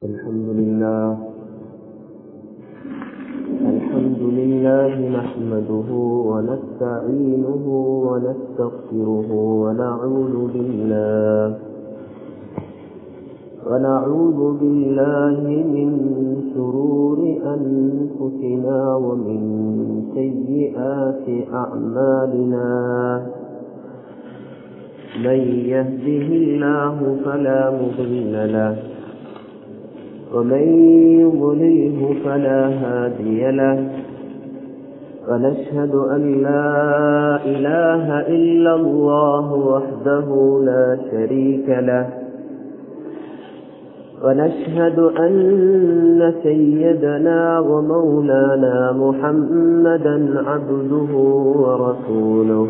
الحمد لله الحمد لله نحمده ونستعينه ونستغفره ونعوذ بالله ونعوذ بالله من شرور أنفسنا ومن سيئات أعمالنا من يهده الله فلا مضل له ومن يضلله فلا هادي له ونشهد أن لا إله إلا الله وحده لا شريك له ونشهد أن سيدنا ومولانا محمدا عبده ورسوله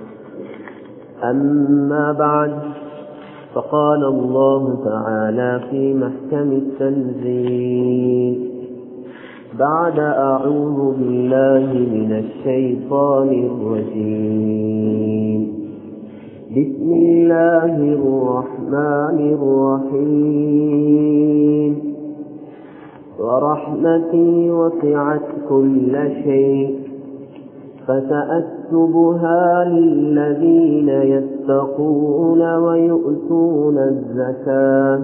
أما بعد فقال الله تعالى في محكم التنزيل بعد أعوذ بالله من الشيطان الرجيم بسم الله الرحمن الرحيم ورحمتي وسعت كل شيء فسأكتبها للذين يتقون ويؤتون الزكاة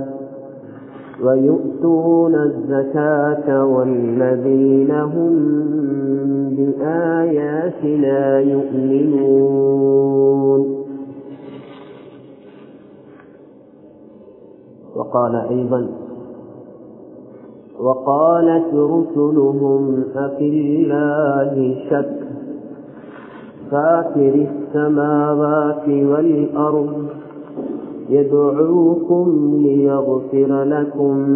ويؤتون الزكاة والذين هم بآياتنا يؤمنون وقال أيضا وقالت رسلهم أفي الله شك فاكر السماوات والأرض يدعوكم ليغفر لكم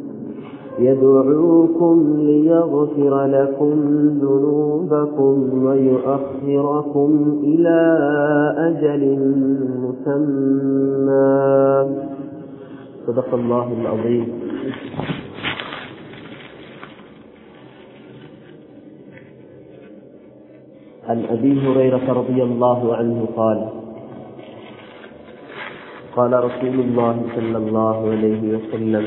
يدعوكم ليغفر لكم ذنوبكم ويؤخركم إلى أجل مسمى صدق الله العظيم عن أبي هريرة رضي الله عنه قال قال رسول الله صلى الله عليه وسلم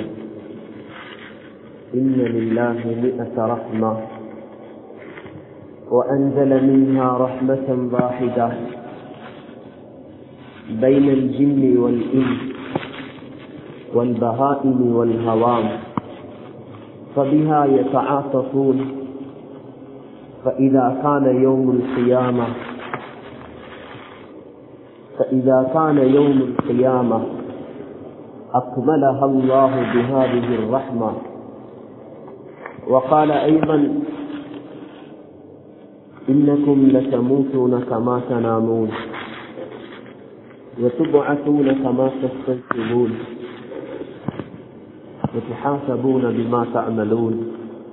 إن لله مئة رحمة وأنزل منها رحمة واحدة بين الجن والإنس والبهائم والهوام فبها يتعاطفون فإذا كان يوم القيامة فإذا كان يوم القيامة أكملها الله بهذه الرحمة وقال أيضا إنكم لتموتون كما تنامون وتبعثون كما تستنسلون وتحاسبون بما تعملون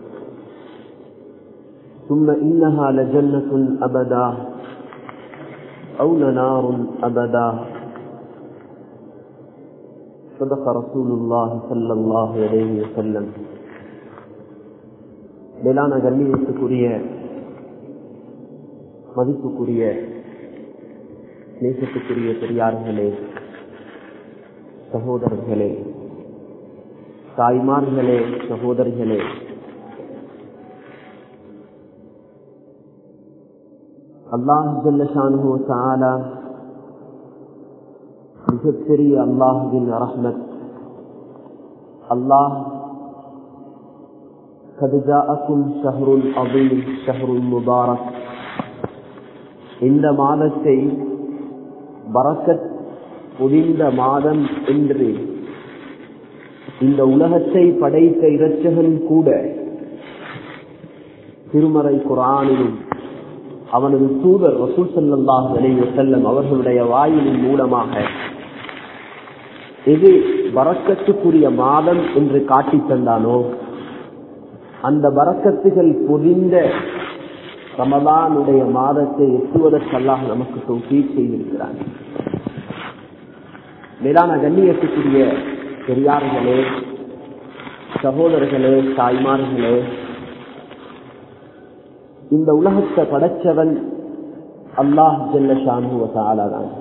ثم إنها لجنة أبدا أو لنار أبدا صدق رسول الله صلى الله عليه وسلم மேலான கண்ணியத்துக்குரிய மதிப்புக்குரிய நேசத்துக்குரிய பெரியார்களே சகோதரர்களே தாய்மார்களே சகோதரிகளே அல்லாஹ் ஜல்லஷானு தாலா மிகப்பெரிய அல்லாஹுவின் ரஹ்மத் அல்லாஹ் கதுஜாக்கும் ஷஹருல் அபீல் ஷஹருல் முபாரக் இந்த மாதத்தை பரக்கத் புதிந்த மாதம் என்று இந்த உலகத்தை படைத்த இரட்சகன் கூட திருமறை குரானிலும் அவனது தூதர் ரசூல் சல்லாஹ் அலைய செல்லம் அவர்களுடைய வாயிலின் மூலமாக எது வரக்கத்துக்குரிய மாதம் என்று காட்டி தந்தானோ அந்த வரக்கத்துகள் பொதிந்த ரமதானுடைய மாதத்தை எட்டுவதற்கல்லாக நமக்கு தோல்வி செய்திருக்கிறான் மேலான கண்ணியத்துக்குரிய பெரியார்களே சகோதரர்களே தாய்மார்களே இந்த உலகத்தை படைச்சவன் அல்லாஹ் ஜல்லஷானுவதாலாதான்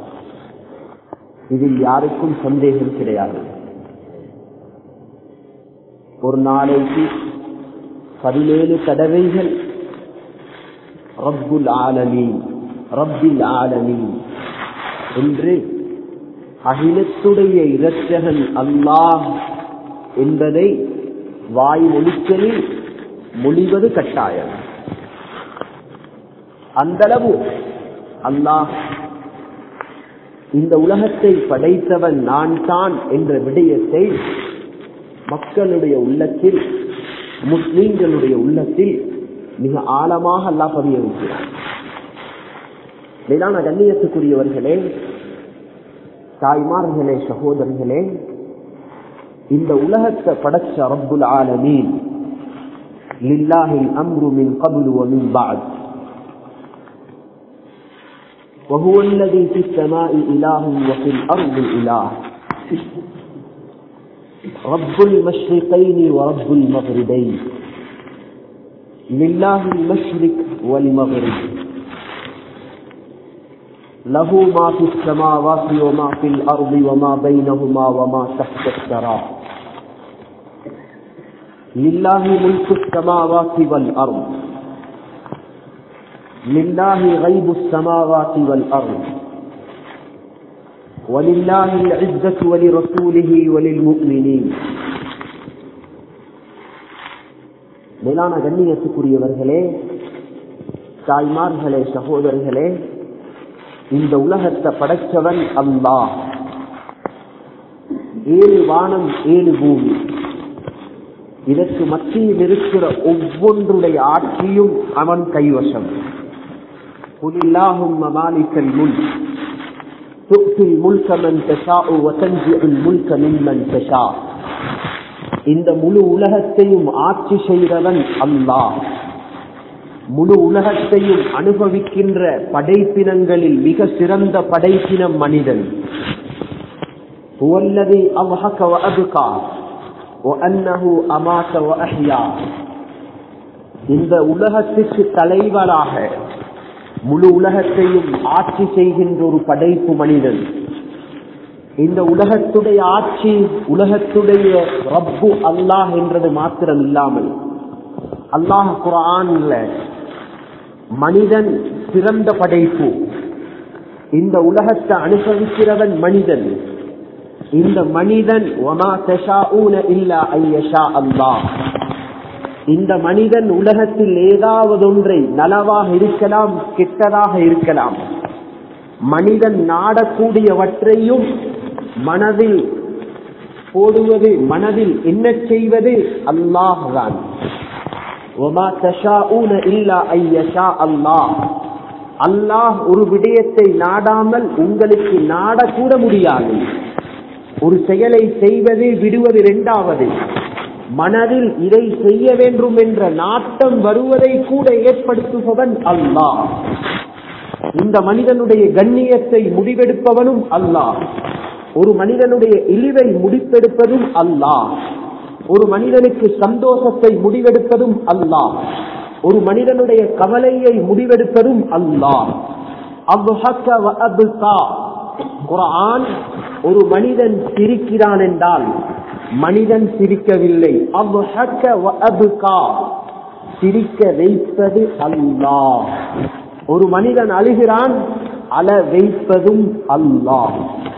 இதில் யாருக்கும் சந்தேகம் கிடையாது ஒரு நாளைக்கு பதினேழு தடவைகள் ரப்புல் ஆலமீன் ரப்பில் ஆலமீன் என்று அகிலத்துடைய இரட்சகன் அல்லாஹ் என்பதை வாய் ஒலிக்கலில் மொழிவது கட்டாயம் அந்தளவு அல்லாஹ் இந்த உலகத்தை படைத்தவன் நான் தான் என்ற விடயத்தை மக்களுடைய உள்ளத்தில் முஸ்லீம்களுடைய உள்ளத்தில் மிக ஆழமாக அல்லாஹ் பதிய வைக்கிறார் மேலான கண்ணியத்துக்குரியவர்களே தாய்மார்களே சகோதரர்களே இந்த உலகத்தை படைச்ச ரப்புல் ஆலமீன் லில்லாஹில் அம்ரு மின் கபுலு ومن بعد وهو الذي في السماء إله وفي الأرض إله رب المشرقين ورب المغربين لله المشرق والمغرب له ما في السماوات وما في الأرض وما بينهما وما تحت الثرى لله ملك السماوات والأرض لله غيب السماوات والأرض ولله العزة ولرسوله وللمؤمنين மேலான கண்ணியத்துக்குரியவர்களே தாய்மார்களே சகோதரர்களே இந்த உலகத்தை படைச்சவன் அல்லாஹ் ஏழு வானம் ஏழு பூமி இதற்கு மத்தியில் இருக்கிற ஒவ்வொன்றுடைய ஆட்சியும் அவன் கைவசம் குலில்லாஹும் மாலிக்கல் முன் تؤتي الملك من تشاء وتنزع الملك ممن تشاء இந்த முழு உலகத்தையும் ஆட்சி செய்தவன் அல்லாஹ் முழு உலகத்தையும் அனுபவிக்கின்ற படைப்பினங்களில் மிக சிறந்த படைப்பினம் மனிதன் والذي أضحك وأبكى وأنه أمات وأحيا இந்த உலகத்திற்கு தலைவராக முழு உலகத்தையும் ஆட்சி செய்கின்ற ஒரு படைப்பு மனிதன் இந்த உலகத்துடைய ஆட்சி உலகத்துடைய ரப்பு அல்லாஹ் என்றது மாத்திரம் இல்லாமல் அல்லாஹ் குரான்ல மனிதன் சிறந்த படைப்பு இந்த உலகத்தை அனுபவிக்கிறவன் மனிதன் இந்த மனிதன் அல்லாஹ் இந்த மனிதன் உலகத்தில் ஏதாவது ஒன்றை நலவாக இருக்கலாம் கெட்டதாக இருக்கலாம் மனிதன் நாடக்கூடியவற்றையும் மனதில் போடுவது மனதில் என்ன செய்வது அல்லாஹ் தான் அல்லாஹ் ஒரு விடயத்தை நாடாமல் உங்களுக்கு நாடக்கூட முடியாது ஒரு செயலை செய்வது விடுவது இரண்டாவது மனதில் இதை செய்ய வேண்டும் என்ற நாட்டம் வருவதை கூட ஏற்படுத்துபவன் அல்லாஹ் இந்த மனிதனுடைய கண்ணியத்தை முடிவெடுப்பவனும் அல்லாஹ் ஒரு மனிதனுடைய இழிவை முடிப்பெடுப்பதும் அல்லாஹ் ஒரு மனிதனுக்கு சந்தோஷத்தை முடிவெடுப்பதும் அல்லாஹ் ஒரு மனிதனுடைய கவலையை முடிவெடுப்பதும் அல்லாஹ் குரான் ஒரு மனிதன் சிரிக்கிறான் என்றால் மனிதன் சிரிக்கவில்லை சிரிக்க வைப்பது அல்லாஹ் ஒரு மனிதன் அழுகிறான் அழ வைப்பதும் அல்லாஹ்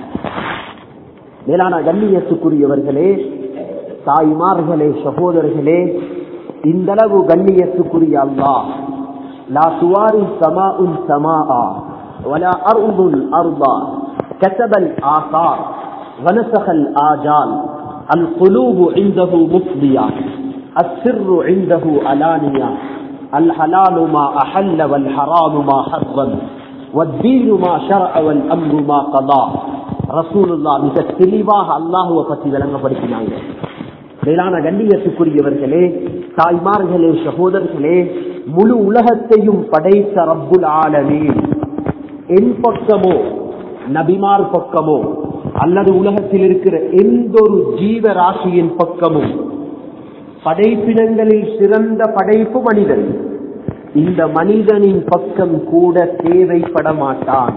மேலான கண்ணியத்துக்குரியவர்களே தாய்மார்களே சகோதரர்களே இந்த அளவு கண்ணியத்துக்குரிய அல்லாஹ் லா சுவாரி சமா உன் சமா ولا أرض أرضا كتب الآثار ونسخ الآجال القلوب عنده مفضية السر عنده علانية الحلال ما أحل والحرام ما حرم والدين ما شرع والأمر ما قضى رسول الله மிக தெளிவாக அல்லாஹுவை பற்றி விளங்கப்படுத்தினாங்க மேலான கண்ணியத்துக்குரியவர்களே தாய்மார்களே சகோதரர்களே முழு உலகத்தையும் படைத்த ரப்புல் ஆலமே என் பக்கமோ நபிமார் பக்கமோ அல்லது உலகத்தில் இருக்கிற எந்த ஒரு ஜீவராசியின் பக்கமும் படைப்பினங்களில் சிறந்த படைப்பு மனிதன் இந்த மனிதனின் பக்கம் கூட தேவைப்பட மாட்டான்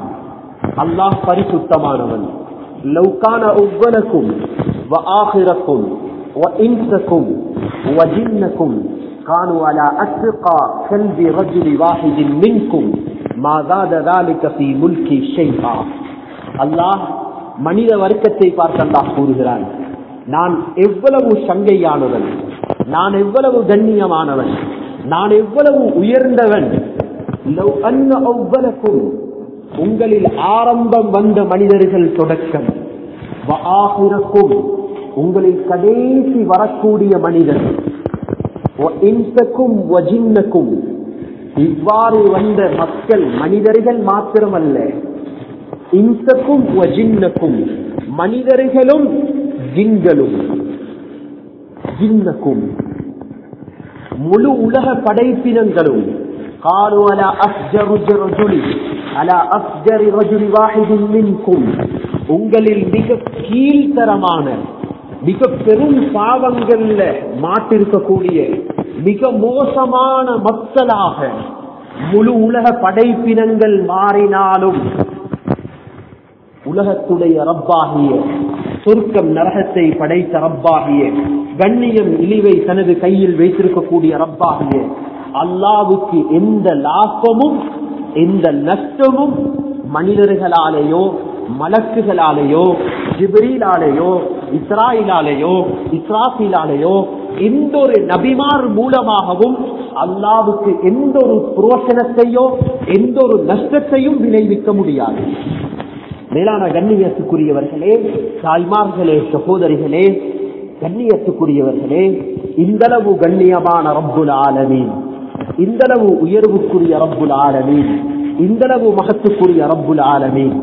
அல்லாஹ் பரிசுத்தமானவன் லௌகான ஒவ்வொருக்கும் وآخركم وإنسكم وجنكم كانوا على أتقى كلب رجل واحد منكم ما زاد ذلك في ملكي شيئا அல்லாஹ் மனித வர்க்கத்தை பார்த்து அல்லாஹ் கூறுகிறான் நான் எவ்வளவு சங்கையானவன் நான் எவ்வளவு கண்ணியமானவன் நான் எவ்வளவு உயர்ந்தவன் லவ் அன்ன அவ்வளக்கும் உங்களில் ஆரம்பம் வந்த மனிதர்கள் தொடக்கம் வஆஹிரக்கும் உங்களில் கடைசி வரக்கூடிய மனிதர் இன்சக்கும் வஜின்னக்கும் இவ்வாறு வந்த மக்கள் மனிதர்கள் மாத்திரமல்ல இன்சக்கும் வஜின்னக்கும் மனிதர்களும் ஜின்களும் ஜின்னக்கும் முழு உலக படைப்பினங்களும் قالوا على أفجر رجل على أفجر رجل واحد منكم உங்களில் மிக கீழ்த்தரமான மிக பெரும் பாவங்கள்ல மாட்டிருக்கக்கூடிய மிக மோசமான மக்களாக முழு உலக படைப்பினங்கள் மாறினாலும் உலகத்துடைய ரப்பாகிய சொர்க்கம் நரகத்தை படைத்த ரப்பாகிய கண்ணியம் இழிவை தனது கையில் வைத்திருக்கக்கூடிய ரப்பாகிய அல்லாவுக்கு எந்த லாபமும் எந்த நஷ்டமும் மனிதர்களாலேயோ மலக்குகளாலேயோ ஜிபிரிலாலேயோ இஸ்ராயிலாலேயோ இஸ்ராஃபிலாலேயோ எந்த ஒரு நபிமார் மூலமாகவும் அல்லாவுக்கு எந்த ஒரு புரோஷனத்தையோ எந்த ஒரு நஷ்டத்தையும் விளைவிக்க முடியாது மேலான கண்ணியத்துக்குரியவர்களே தாய்மார்களே சகோதரிகளே கண்ணியத்துக்குரியவர்களே இந்தளவு கண்ணியமான ரப்புல் ஆலமீன் இந்தளவு உயர்வுக்குரிய ரப்புல் ஆலமீன் இந்தளவு மகத்துக்குரிய ரப்புல் ஆலமீன்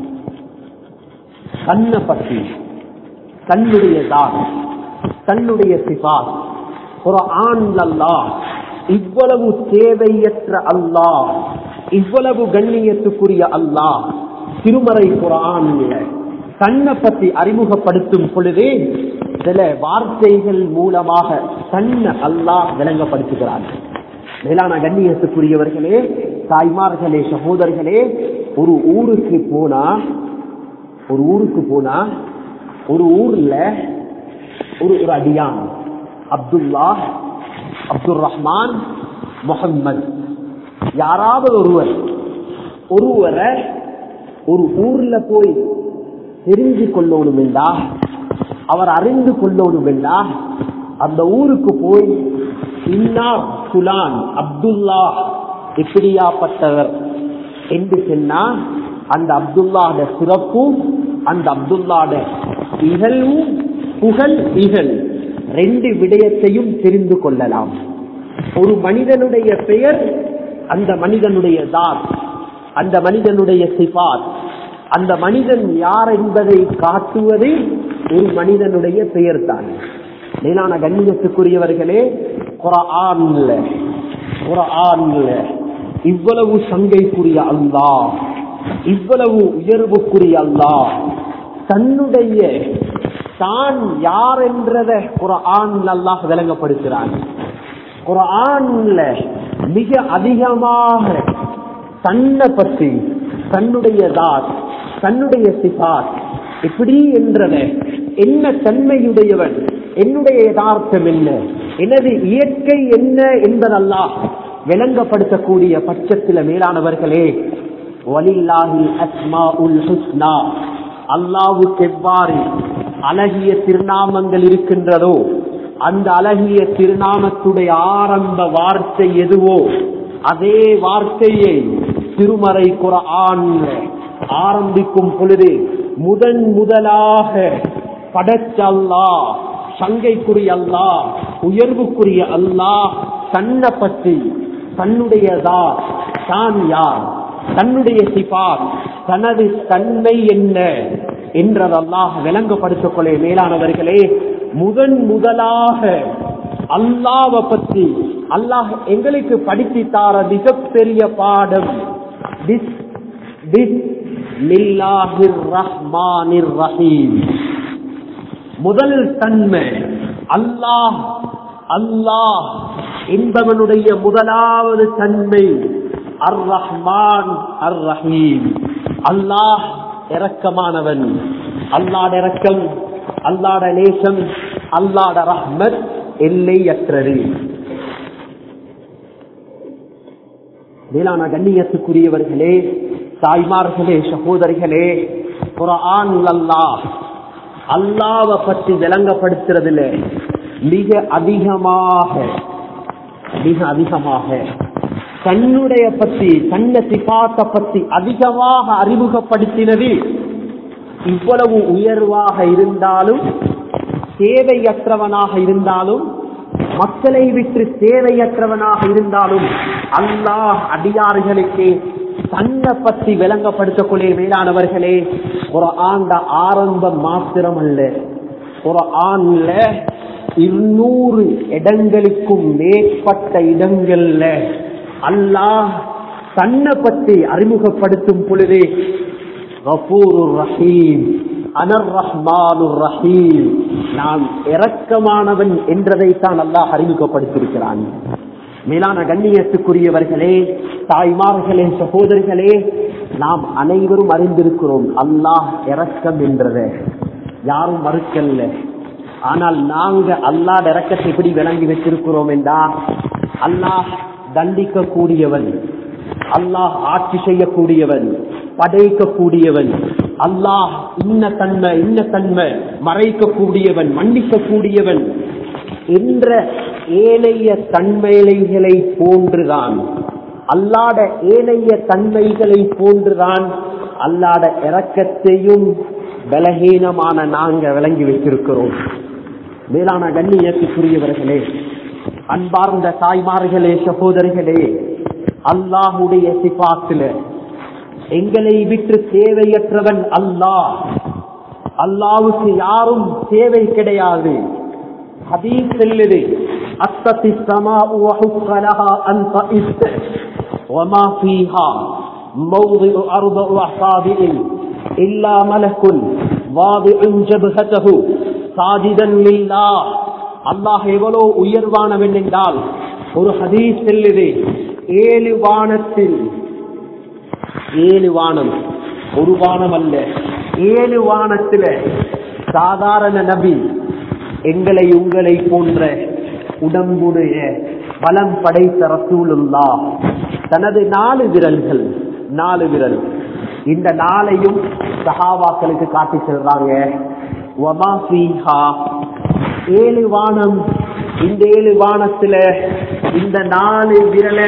கண்ணை பற்றி தன்னுடைய தான் தன்னுடைய சிபா ஒரு ஆண் அல்லாஹ் இவ்வளவு தேவையற்ற அல்லாஹ் இவ்வளவு கண்ணியத்துக்குரிய அல்லாஹ் திருமறை குரான் தன்னை பற்றி அறிமுகப்படுத்தும் பொழுதே சில வார்த்தைகள் மூலமாக தன்னை அல்லாஹ் விளங்கப்படுத்துகிறார் மேலான கண்ணியத்துக்குரியவர்களே தாய்மார்களே சகோதரர்களே ஒரு ஊருக்கு போனா ஒரு ஊருக்கு போனா ஒரு ஊர்ல ஒரு ஒரு அடியான் அப்துல்லா அப்துல் ரஹ்மான் முகம்மது யாராவது ஒருவர் ஒருவரை ஒரு ஊர்ல போய் தெரிஞ்சு கொள்ளணும் என்றா அவர் அறிந்து கொள்ளணும் என்றா அந்த ஊருக்கு போய் இன்னார் குலான் அப்துல்லா எப்படியாப்பட்டவர் என்று சொன்னா அந்த அப்துல்லாட சிறப்பும் அந்த அப்துல்லாட இகழ்வும் புகழ் இகழ் ரெண்டு விடயத்தையும் தெரிந்து கொள்ளலாம் ஒரு மனிதனுடைய பெயர் அந்த மனிதனுடைய தார் அந்த மனிதனுடைய சிபாத் அந்த மனிதன் யார் என்பதை காட்டுவது ஒரு மனிதனுடைய பெயர் தான் மேலான கண்ணியத்துக்குரியவர்களே குரான்ல குரான்ல இவ்வளவு சங்கைக்குரிய அல்லாஹ் இவ்வளவு உயர்வுக்குரிய அல்லாஹ் தன்னுடைய தான் யார் என்றத குரான் அல்லாஹ் விளங்கப்படுத்துகிறான் குரான்ல மிக அதிகமாக தன்னை பற்றி தன்னுடைய தாத் தன்னுடைய சிபாத் இப்படி என்றத என்ன தன்மையுடையவன் என்னுடைய யதார்த்தம் என்ன எனது இயற்கை என்ன என்பதெல்லாம் விளங்கப்படுத்தக்கூடிய பட்சத்தில் மேலானவர்களே வலில்லாஹில் அஸ்மா உல் ஹுஸ்னா அல்லாவுக்கு எவ்வாறு அழகிய திருநாமங்கள் இருக்கின்றதோ அந்த அழகிய திருநாமத்துடைய ஆரம்ப வார்த்தை எதுவோ அதே வார்த்தையை திருமறை குரான் ஆரம்பிக்கும் பொழுது முதன் முதலாக படைச்ச அல்லாஹ் சங்கைக்குரிய அல்லாஹ் உயர்வுக்குரிய அல்லாஹ் தன்னை பற்றி தன்னுடையதா தான் யார் தன்னுடைய சிபார் தனது தன்மை என்ன என்றதல்லாஹ் விளங்கப்படுத்திக் கொள்ள மேலானவர்களே முதன் முதலாக அல்லாவை பற்றி அல்லாஹ் எங்களுக்கு படித்து தார மிகப்பெரிய பாடம் பிஸ் பிஸ் மில்லாஹிர் ரஹ்மானிர் ரஹீம் முதல் தன்மை அல்லாஹ் அல்லாஹ் என்பவனுடைய முதலாவது தன்மை அர் ரஹ்மான் அர் ரஹீம் அல்லாஹ் இரக்கமானவன் அல்லாட இரக்கம் அல்லாட நேசம் அல்லாட ரஹ்மத் எல்லையற்றது மேலான கண்ணியத்துக்குரியவர்களே தாய்மார்களே சகோதரிகளே குரான் அல்லாஹ் அல்லாவை பற்றி விளங்கப்படுத்துறதுல மிக அதிகமாக மிக அதிகமாக தன்னுடைய பற்றி தன்னை சிபாத்த பற்றி அதிகமாக அறிமுகப்படுத்தினது இவ்வளவு உயர்வாக இருந்தாலும் தேவையற்றவனாக இருந்தாலும் மக்களை விட்டு தேவையற்றவனாக இருந்தாலும் அல்லாஹ் அடியார்களுக்கு தன்னை பற்றி விளங்கப்படுத்தக்கூடிய மேலானவர்களே ஒரு ஆண்ட ஆரம்பம் மாத்திரம் அல்ல ஒரு ஆண்ல இருநூறு இடங்களுக்கும் மேற்பட்ட இடங்கள்ல அல்லாஹ் தன்னை பற்றி அறிமுகப்படுத்தும் பொழுது ரஹீம் அனர் ரஹ்மானுர் ரஹீம் நான் இரக்கமானவன் என்றதை தான் அல்லாஹ் அறிமுகப்படுத்தியிருக்கிறான் மேலான கண்ணியத்துக்குரியவர்களே தாய்மார்களே சகோதரிகளே நாம் அனைவரும் அறிந்திருக்கிறோம் அல்லாஹ் இரக்கம் என்றத யாரும் மறுக்கல்ல ஆனால் நாங்க அல்லாஹ் இறக்கத்தை எப்படி விளங்கி வச்சிருக்கிறோம் என்றா அல்லாஹ் தண்டிக்க கூடியவன் அல்லாஹ் ஆட்சி செய்யக்கூடியவன் படைக்கக்கூடியவன் அல்லாஹ் இன்ன தன்மை இன்ன தன்மை மறைக்கக்கூடியவன் மன்னிக்கக்கூடியவன் என்ற ஏனைய தன்மைகளை போன்றுதான் அல்லாட ஏனைய தன்மைகளை போன்றுதான் அல்லாட இரக்கத்தையும் பலகீனமான நாங்க விளங்கி வைத்திருக்கிறோம் மேலான கண்ணியத்துக்குரியவர்களே அன்பார்ந்த தாய்மார்களே சகோதரிகளே அல்லாஹுடைய சிபாத்துல எங்களை விட்டு தேவையற்றவன் அல்லாஹ் அல்லாவுக்கு யாரும் தேவை கிடையாது ஹதீஸ் செல்லுது அத்தத்தி சமா وحقلها أن تئس وما فيها موضع أربع أصابع إلا ملك واضع جبهته சாஜிதன் لله அல்லாஹ் எவ்வளோ உயர்வானவன் என்றால் ஒரு ஹதீஸ் செல்லுது ஏழு வானத்தில் ஏழு வானம் ஒரு வானம் அல்ல ஏழு வானத்துல சாதாரண நபி எங்களை உங்களை போன்ற உடம்புடைய பலம் படைத்த ரசூலுல்லா தனது நாலு விரல்கள் நாலு விரல் இந்த நாளையும் சஹாபாக்களுக்கு காட்டி செல்றாங்க வமா ஃபீஹா ஏழு வானம் இந்த ஏழு வானத்துல இந்த நாலு விரல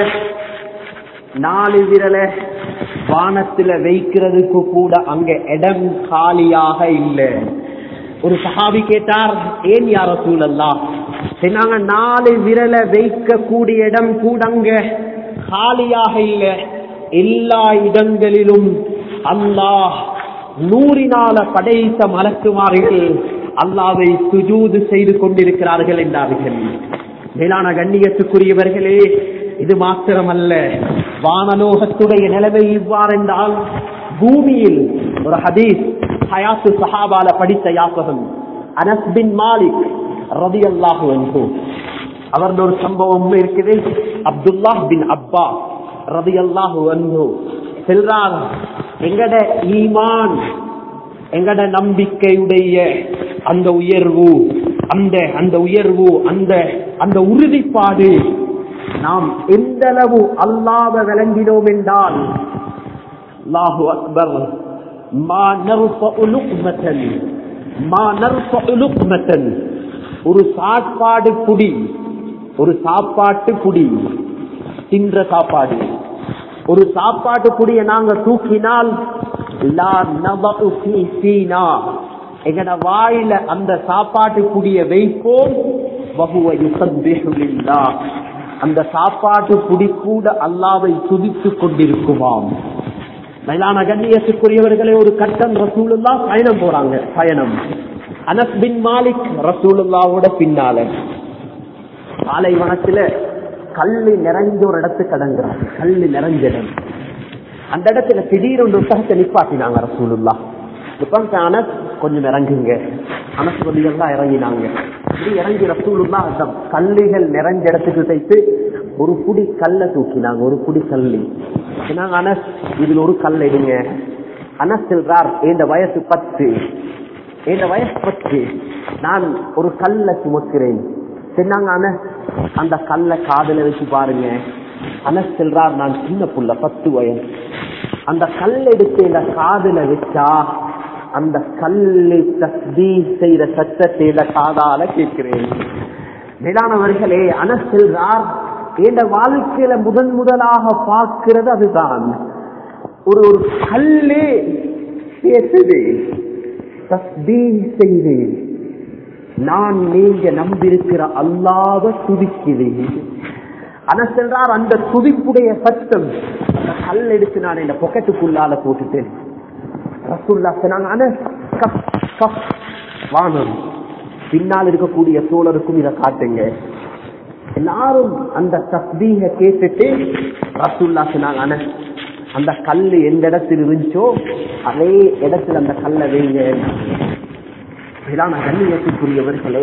நாலு விரல வானத்துல வைக்கிறதுக்கு கூட அங்க இடம் காலியாக இல்லை ஒரு சஹாபி கேட்டார் ஏன் யார சூழல்லா நாங்க நாலு விரல வைக்க கூடிய இடம் கூட அங்க காலியாக இல்லை எல்லா இடங்களிலும் அல்லாஹ் நூறினால படைத்த மலக்குமார்கள் அல்லாவை சுஜூது செய்து கொண்டிருக்கிறார்கள் என்றார்கள் மேலான கண்ணியத்துக்குரியவர்களே இது மாத்திரமல்ல வானலோகத்துடைய நிலைமை இவ்வாறென்றால் பூமியில் ஒரு ஹதீஸ் ஹயாத்து சஹாபால படித்த யாசகம் அனஸ் பின் மாலிக் ரவி அல்லாஹு என்று அவர்கள் ஒரு சம்பவம் இருக்குது அப்துல்லாஹ் பின் அப்பா ரவி அல்லாஹு அன்பு செல்றார் எங்கட ஈமான் எங்கட நம்பிக்கையுடைய அந்த உயர்வு அந்த அந்த உயர்வு அந்த அந்த உறுதிப்பாடு நாம் எந்த அளவு அல்லாத விளங்கினோம் என்றால் அல்லாஹு அக்பர் மா நர்ஃபஉ லுக்மத்தன் மா நர்ஃபஉ லுக்மத்தன் ஒரு சாப்பாடு புடி ஒரு சாப்பாட்டு புடி தின்ற சாப்பாடு ஒரு சாப்பாட்டு புடிய நாங்க தூக்கினால் லா நபஉ ஃபீ ஃபீனா எங்கட வாயில அந்த சாப்பாட்டு புடிய வைப்போம் வஹுவ யுஸப்பிஹு லில்லாஹ் அந்த சாப்பாட்டு புடி கூட அல்லாவை துதித்துக் கொண்டிருக்குமாம் மேலான கண்ணியத்துக்குரியவர்களே ஒரு கட்டம் ரசூலுல்லா பயணம் போறாங்க பயணம் அனஸ் பின் மாலிக் ரசூலுல்லாவோட பின்னால பாலைவனத்துல கல்லு நிறைஞ்ச ஒரு இடத்துக்கு கடங்குறாங்க கல்லு நிறைஞ்ச இடம் அந்த இடத்துல திடீர் ஒன்று புத்தகத்தை நிப்பாட்டினாங்க ரசூலுல்லா இப்ப அனஸ் கொஞ்சம் இறங்குங்க அனஸ் வழிகள்லாம் இறங்கினாங்க இப்படி இறங்கி ரசூலுல்லா அந்த கல்லுகள் நிறைஞ்ச இடத்துக்கு தைத்து ஒரு புடி கல்லை தூக்கினாங்க ஒரு புடி கல்லு சொன்னாங்க அனஸ் இதுல ஒரு கல் எடுங்க அனஸ் செல்றார் இந்த வயசு பத்து இந்த வயசு பத்து நான் ஒரு கல்ல சுமக்கிறேன் சொன்னாங்க அனஸ் அந்த கல்ல காதுல வச்சு பாருங்க அனஸ் செல்றார் நான் சின்ன புள்ள பத்து வயசு அந்த கல் எடுத்து இந்த காதுல வச்சா அந்த கல்லு தஸ்பீ செய்யற சத்தத்தை இந்த காதால கேட்கிறேன் மேலானவர்களே அனஸ் செல்றார் என் வாழ்க்கையில முதன் முதலாக பார்க்கிறது அதுதான் ஒரு ஒரு கல்லு பேசுது தஸ்பீ செய்து நான் நீங்க நம்பியிருக்கிற அல்லாத துதிக்கிறேன் ஆனா சென்றார் அந்த துதிப்புடைய சத்தம் அந்த கல் எடுத்து நான் இந்த பொக்கெட்டுக்குள்ளால போட்டுட்டேன் ரசூல்லா சொன்னாங்க அனஸ், கப், கப், வானம் பின்னால் இருக்கக்கூடிய தோழருக்கும் இதை காட்டுங்க எல்லாரும் அந்த தஸ்பீக கேட்டுட்டு ரசூல்லா சொன்னாங்க அனஸ், அந்த கல்லு எந்த இடத்தில் இருந்துச்சோ அதே இடத்துல அந்த கல்லை வைங்க இதான கண்ணியத்துக்குரியவர்களே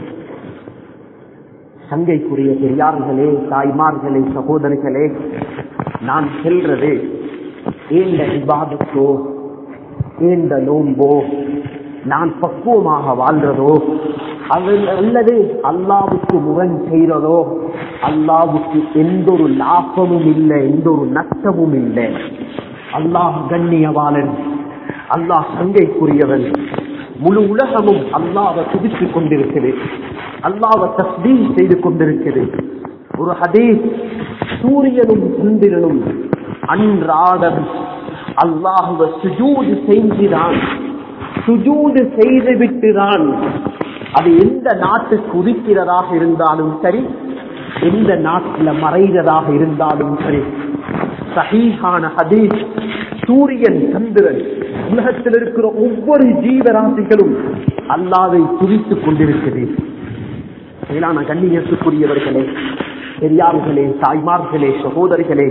சங்கைக்குரிய பெரியார்களே தாய்மார்களே சகோதரிகளே நான் செல்றது ஏந்த விவாதத்தோ ஏந்த நோம்போ நான் பக்குவமாக வாழ்றதோ அது அல்லது அல்லாவுக்கு முரண் செய்யறதோ அல்லாவுக்கு எந்த ஒரு லாபமும் இல்லை எந்த ஒரு நஷ்டமும் இல்லை அல்லாஹ் கண்ணியவாளன் அல்லாஹ் சங்கைக்குரியவன் முழு உலகமும் அல்லாவை துதித்துக் கொண்டிருக்கிறது அல்லாவை தஸ்தீ செய்து கொண்டிருக்கிறது ஒரு ஹதீஸ் சூரியனும் சந்திரனும் அன்றாடம் அல்லாஹுவ சுஜூது செஞ்சுதான் சுஜூது செய்து விட்டுதான் அது எந்த நாட்டுக்கு உதிக்கிறதாக இருந்தாலும் சரி எந்த நாட்டில் மறைகிறதாக இருந்தாலும் சரி சஹீஹான ஹதீஸ் சூரியன் சந்திரன் உலகத்தில் இருக்கிற ஒவ்வொரு ஜீவராசிகளும் அல்லாவை துதித்துக் கொண்டிருக்கிறது மேலான கண்ணியத்துக்குரியவர்களே பெரியார்களே தாய்மார்களே சகோதரிகளே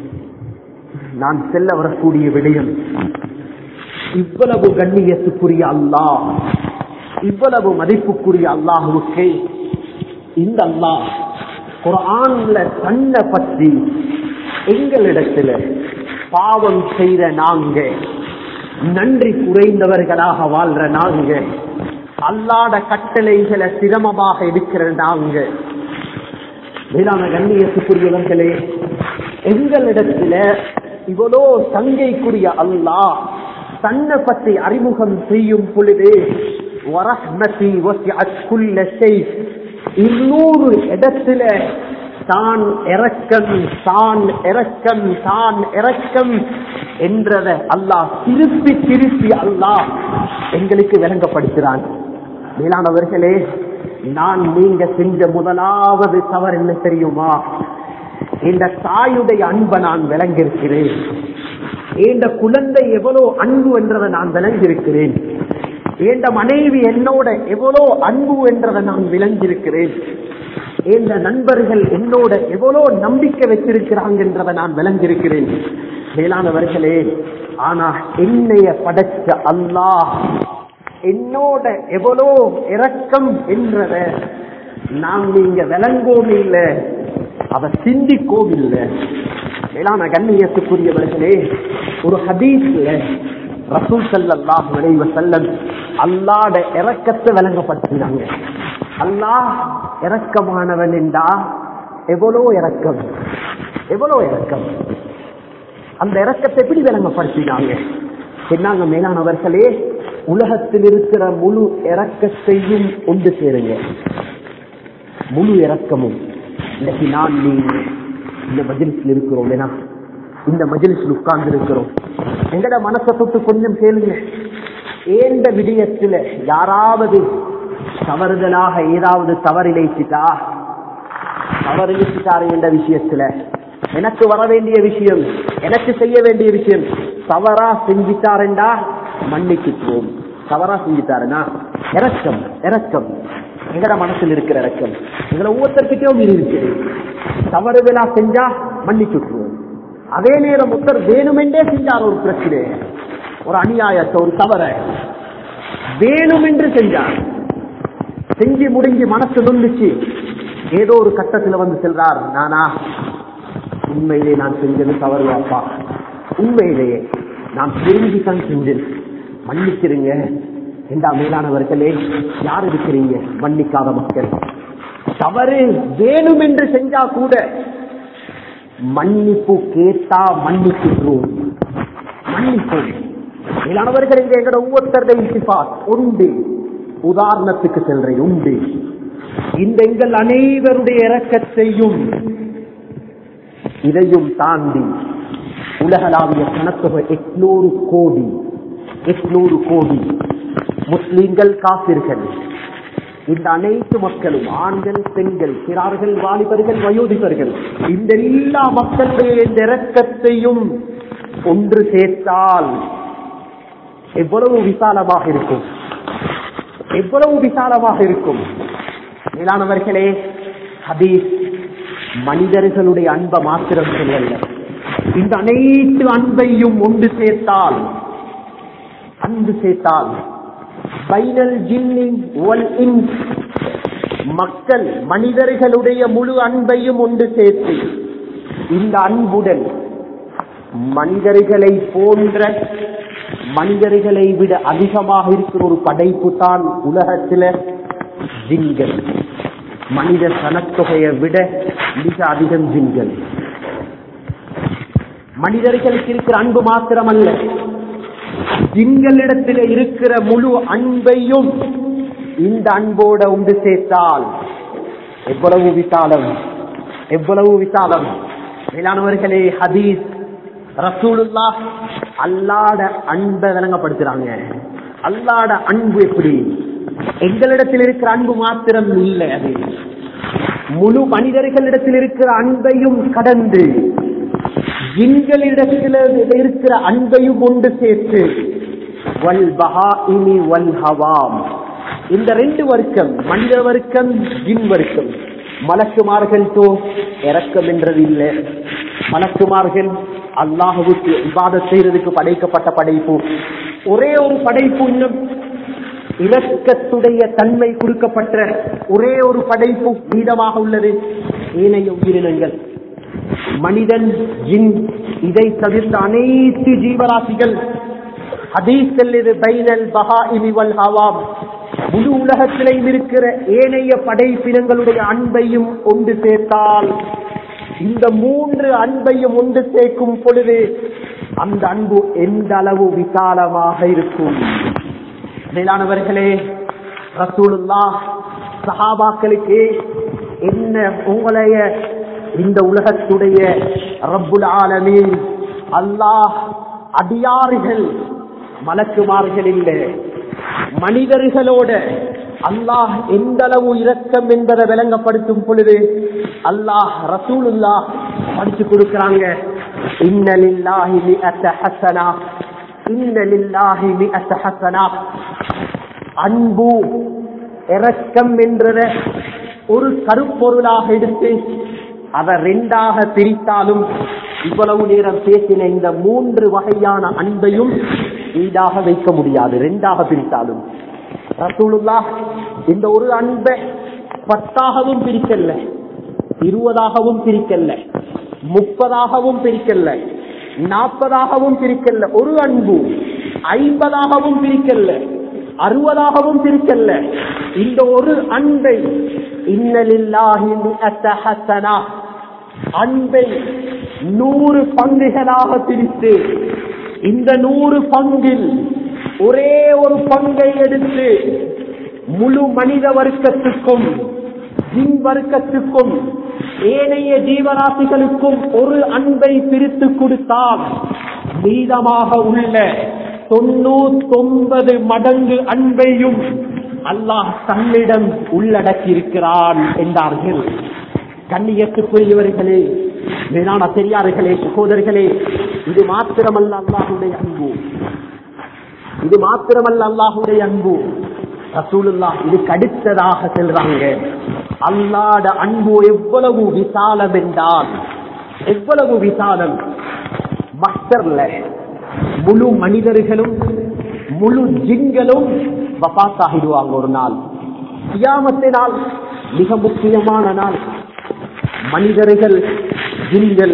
நான் செல்ல வரக்கூடிய விடயம் இவ்வளவு கண்ணியத்துக்குரிய அல்லாஹ் இவ்வளவு மதிப்புக்குரிய அல்லாஹுவுக்கு இந்த அல்லாஹ் குரான்ல தன்னை பற்றி எங்களிடத்துல பாவம் செய்த நாங்க நன்றி குறைந்தவர்களாக வாழ்ற நாங்க அல்லாத கட்டளைகளை சிரமமாக இருக்கிற நாங்க மேலான கண்ணியத்துக்குரியவர்களே எங்களிடத்துல இவ்வளோ சங்கைக்குரிய அல்லாஹ் தன்னை பற்றி அறிமுகம் செய்யும் பொழுது வரஹ்மதி வசிஅத் குல்ல ஷை இன்னொரு இடத்துல தான் இறக்கம் தான் இறக்கம் தான் இறக்கம் என்றத அல்லாஹ் திருப்பி திருப்பி அல்லாஹ் எங்களுக்கு விளங்கப்படுத்துகிறான் மேலானவர்களே நான் நீங்க செஞ்ச முதலாவது தவறு என்ன தெரியுமா இந்த தாயுடைய அன்பை நான் விளங்கியிருக்கிறேன் இந்த குழந்தை எவ்வளவு அன்பு என்றதை நான் விளங்கியிருக்கிறேன் எந்த மனைவி என்னோட எவ்வளோ அன்பு என்றதை நான் விளங்கியிருக்கிறேன் எந்த நண்பர்கள் என்னோட எவ்வளோ நம்பிக்கை வச்சிருக்கிறாங்க என்றதை நான் விளங்கியிருக்கிறேன் மேலானவர்களே ஆனா என்னைய படைச்ச அல்லாஹ் என்னோட எவ்வளோ இரக்கம் என்றத நாம் நீங்க விளங்கோம் இல்லை அதை சிந்திக்கோம் இல்லை மேலான கண்ணியத்துக்குரியவர்களே ஒரு ஹதீஸ்ல ரசூல் சல்லாஹ் விளைவ செல்லம் அல்லாட இறக்கத்தை விளங்கப்படுத்தினாங்க அல்லாஹ் இறக்கமானவன் என்றா எவ்வளோ இறக்கம் எவ்வளோ இறக்கம் அந்த இறக்கத்தை எப்படி விளங்கப்படுத்தினாங்க சொன்னாங்க மேலானவர்களே உலகத்தில் இருக்கிற முழு இறக்கத்தையும் ஒன்று சேருங்க முழு இறக்கமும் இன்னைக்கு நான் நீங்க இந்த மஜிலிஸ்ல இருக்கிறோம் ஏன்னா இந்த மஜிலிஸ்ல உட்கார்ந்து இருக்கிறோம் எங்கட மனசை தொட்டு கொஞ்சம் கேளுங்க ஏந்த விடயத்துல யாராவது தவறுதலாக ஏதாவது தவறிழைச்சிட்டா தவறிழைச்சிட்டாரு என்ற விஷயத்துல எனக்கு வர வேண்டிய விஷயம் எனக்கு செய்ய வேண்டிய விஷயம் தவறா செஞ்சிட்டாருண்டா மன்னிச்சுப்போம் தவறா செஞ்சிட்டாருன்னா இறக்கம் இறக்கம் எங்கட மனசில் இருக்கிற இறக்கம் எங்களை ஒவ்வொருத்தர்கிட்டயும் இது இருக்குது தவறுதலா செஞ்சா மன்னிச்சுட்டுருவோம் அதே நேரம் ஒருத்தர் வேணுமென்றே செஞ்சார் ஒரு பிரச்சனை ஒரு அநியாயத்தை ஒரு தவற வேணுமென்று செஞ்சார் செஞ்சு முடிஞ்சு மனசு நொந்துச்சு ஏதோ ஒரு கட்டத்துல வந்து செல்றார் நானா உண்மையிலே நான் செஞ்சது தவறு வாப்பா உண்மையிலேயே நான் திரும்பித்தான் செஞ்சேன் மன்னிச்சிருங்க என்றா மேலானவர்களே யார் இருக்கிறீங்க மன்னிக்காத மக்கள் தவறு வேணும் என்று செஞ்சா கூட மன்னிப்பு கேட்டா மன்னிக்கின்றோம் மன்னிப்போம் மேலானவர்கள் இங்க எங்களோட ஒவ்வொருத்தருடைய சிபாத் உண்டு உதாரணத்துக்கு செல்றேன் உண்டு இந்த எங்கள் அனைவருடைய இறக்கத்தையும் இதையும் தாண்டி உலகளாவிய கணத்தொகை எட்நூறு கோடி எட்நூறு கோடி முஸ்லிம்கள் காப்பீர்கள் இந்த அனைத்து மக்களும் ஆண்கள் பெண்கள் சிறார்கள் வாலிபர்கள் வயோதிபர்கள் இந்த எல்லா மக்களுடைய இந்த இறக்கத்தையும் ஒன்று சேர்த்தால் எவ்வளவு விசாலமாக இருக்கும் எவ்வளவு விசாலமாக இருக்கும் மேலானவர்களே ஹதீஸ் மனிதர்களுடைய அன்பை மாத்திரம் சொல்லல இந்த அனைத்து அன்பையும் ஒன்று சேர்த்தால் அன்பு சேர்த்தால் பைனல் ஜின்னி ஒல் இன்ஸ் மக்கள் மனிதர்களுடைய முழு அன்பையும் ஒன்று சேர்த்து இந்த அன்புடன் மனிதர்களை போன்ற மனிதர்களை விட அதிகமாக இருக்கிற ஒரு படைப்பு தான் உலகத்தில் ஜின்கள் மனித சனத்தொகையை விட மிக அதிகம் ஜின்கள் மனிதர்களுக்கு இருக்கிற அன்பு மாத்திரமல்ல ஜின்களிடத்தில் இருக்கிற முழு அன்பையும் இந்த அன்போட உண்டு சேர்த்தால் எவ்வளவு விசாலம் எவ்வளவு விசாலம் மேலானவர்களே ஹதீஸ் ரசூலுல்லா அல்லாட அன்பை விளங்கப்படுத்துறாங்க அல்லாட அன்பு எப்படி எங்களிடத்தில் இருக்கிற அன்பு மாத்திரம் இல்லை அது முழு மனிதர்களிடத்தில் இருக்கிற அன்பையும் கடந்து ஜின்களிடத்தில் இருக்கிற அன்பையும் கொண்டு சேர்த்து வல் பஹாஇனி வல் ஹவாம் இந்த ரெண்டு வர்க்கம் மனித வர்க்கம் ஜின் வர்க்கம் மலக்குமார்கள் தோ இறக்கம் என்றது இல்லை மலக்குமார்கள் அல்லாஹுக்கு இபாதத் செய்யறதுக்கு படைக்கப்பட்ட படைப்பு ஒரே ஒரு படைப்பு இன்னும் இரக்கத்துடைய தன்மை கொடுக்கப்பட்ட ஒரே ஒரு படைப்பு மீதமாக உள்ளது ஏனைய உயிரினங்கள் மனிதன் ஜின் இதை தவிர்த்த அனைத்து ஜீவராசிகள் ஹதீஸில் இது பைனல் பஹா இமிவல் ஹவாம் முழு உலகத்திலையும் இருக்கிற ஏனைய படைப்பினங்களுடைய அன்பையும் ஒன்று சேர்த்தால் இந்த மூன்று அன்பையும் ஒன்று சேர்க்கும் பொழுது அந்த அன்பு எந்த அளவு விசாலமாக இருக்கும் மேலானவர்களே ரசூலுல்லா சஹாபாக்களுக்கு என்ன உங்களைய இந்த உலகத்துடைய ரப்புல் ஆலமீன் அல்லாஹ் அடியார்கள் மலக்குமார்கள் இல்லை மனிதர்களோட அல்லாஹ் எந்த அளவு இரக்கம் என்பதை விளங்கப்படுத்தும் பொழுது அல்லாஹ் ரசூலுல்லா படிச்சு கொடுக்கிறாங்க இன்னலில்லாஹி மிஅத்த ஹஸனா இன்னலில்லாஹி மிஅத்த ஹஸனா அன்பு இரக்கம் என்றத ஒரு கருப்பொருளாக எடுத்து அதை ரெண்டாக பிரித்தாலும் இவ்வளவு நேரம் பேசின இந்த மூன்று வகையான அன்பையும் ஈடாக வைக்க முடியாது ரெண்டாக பிரித்தாலும் ரசூலுல்லா இந்த ஒரு அன்பை பத்தாகவும் பிரிக்கல இருபதாகவும் பிரிக்கல முப்பதாகவும் பிரிக்கல நாற்பதாகவும் பிரிக்கல ஒரு அன்பு ஐம்பதாகவும் பிரிக்கல அறுபதாகவும் பிரிக்கல இந்த ஒரு அன்பை இன்னலில்லாஹி மிஅத்த ஹஸனா அன்பை நூறு பங்குகளாக பிரித்து இந்த நூறு பங்கில் ஒரே ஒரு பங்கை எடுத்து முழு மனித வர்க்கத்துக்கும் ஜின் வர்க்கத்துக்கும் ஏனைய ஜீவராசிகளுக்கும் ஒரு அன்பை பிரித்து கொடுத்தால் மீதமாக உள்ள தொண்ணூத்தொன்பது மடங்கு அன்பையும் அல்லாஹ் தன்னிடம் உள்ளடக்கி இருக்கிறான் என்றார்கள் கண்ணியத்துக்குரியவர்களே மேலான பெரியார்களே சகோதரர்களே இது மாத்திரமல்ல அல்லாஹுடைய அன்பு இது மாத்திரமல்ல அல்லாஹுடைய அன்பு ரசூலுல்லா இதுக்கு அடுத்ததாக செல்றாங்க அல்லாட அன்பு எவ்வளவு விசாலம் என்றால் எவ்வளவு விசாலம் மஸ்டர்ல முழு மனிதர்களும் முழு ஜின்களும் வபாத்தாகிடுவாங்க ஒரு நாள் கியாமத்தினால் மிக முக்கியமான நாள் மனிதர்கள் ஜின்கள்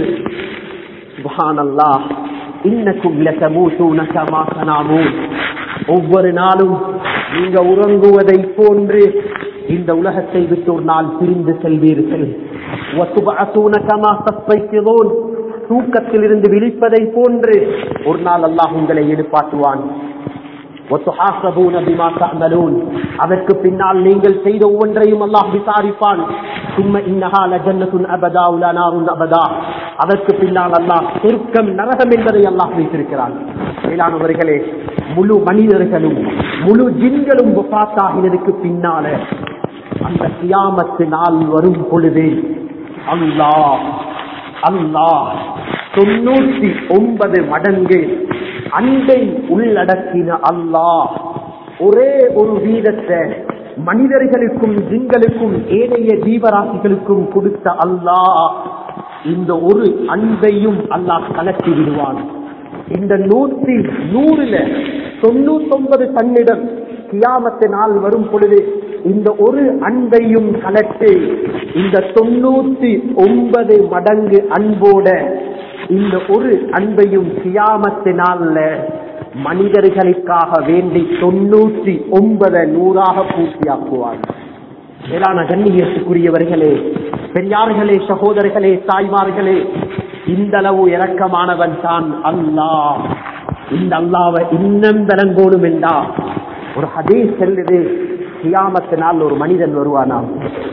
சுபஹானல்லாஹ் இன்னக்கும் லதமூதுன கமா தனாமூன் ஒவ்வொரு நாளும் நீங்க உறங்குவதை போன்று இந்த உலகத்தை விட்டு ஒரு நாள் பிரிந்து செல்வீர்கள் وَتُبْعَثُونَ كَمَا تَسْتَيْقِظُونَ தூக்கத்தில் இருந்து விழிப்பதை போன்று ஒரு நாள் அல்லாஹ் உங்களை எழுப்பாட்டுவான் وَتُحَاسَبُونَ بِمَا تَعْمَلُونَ அதற்கு பின்னால் நீங்கள் செய்த ஒவ்வொன்றையும் அல்லாஹ் விசாரிப்பான் ثُمَّ إِنَّهَا لَجَنَّةٌ أَبَدًا وَلَا نَارٌ أَبَدًا அதற்கு பின்னால் அல்லாஹ் சொர்க்கம் நரகம் என்பதை அல்லாஹ் வைத்திருக்கிறான் மேலானவர்களே முழு மனிதர்களும் முழு ஜின்களும் வஃபாத்தாகினதுக்கு பின்னால அந்த கியாமத்து நாள் வரும் பொழுது அல்லாஹ் அல்லாஹ் தொண்ணூத்தி ஒன்பது மடங்கு அன்பை உள்ளடக்கின அல்லாஹ் ஒரே ஒரு வீதத்தை மனிதர்களுக்கும் ஜின்களுக்கும் ஏனைய ஜீவராசிகளுக்கும் கொடுத்த அல்லாஹ் இந்த ஒரு அன்பையும் அல்லாஹ் கலட்டி விடுவான் இந்த நூற்றி நூறுல தொண்ணூத்தொன்பது தன்னிடம் கியாமத்து நாள் வரும் பொழுது இந்த ஒரு அன்பையும் கலட்டு இந்த தொண்ணூத்தி ஒன்பது மடங்கு அன்போட இந்த ஒரு அன்பையும் கியாமத்து நாள்ல மனிதர்களுக்காக வேண்டி தொண்ணூற்றி ஒன்பது நூறாக பூர்த்தியாக்குவார் மேலான கண்ணியத்துக்குரியவர்களே பெரியார்களே சகோதரர்களே தாய்மார்களே இந்த அளவு இரக்கமானவன் தான் அல்லாஹ் இந்த அல்லாவை இன்னும் விளங்கோடும் என்றா ஒரு ஹதீஸ் செல்லுது கியாமத்தினால் ஒரு மனிதன் வருவானாம்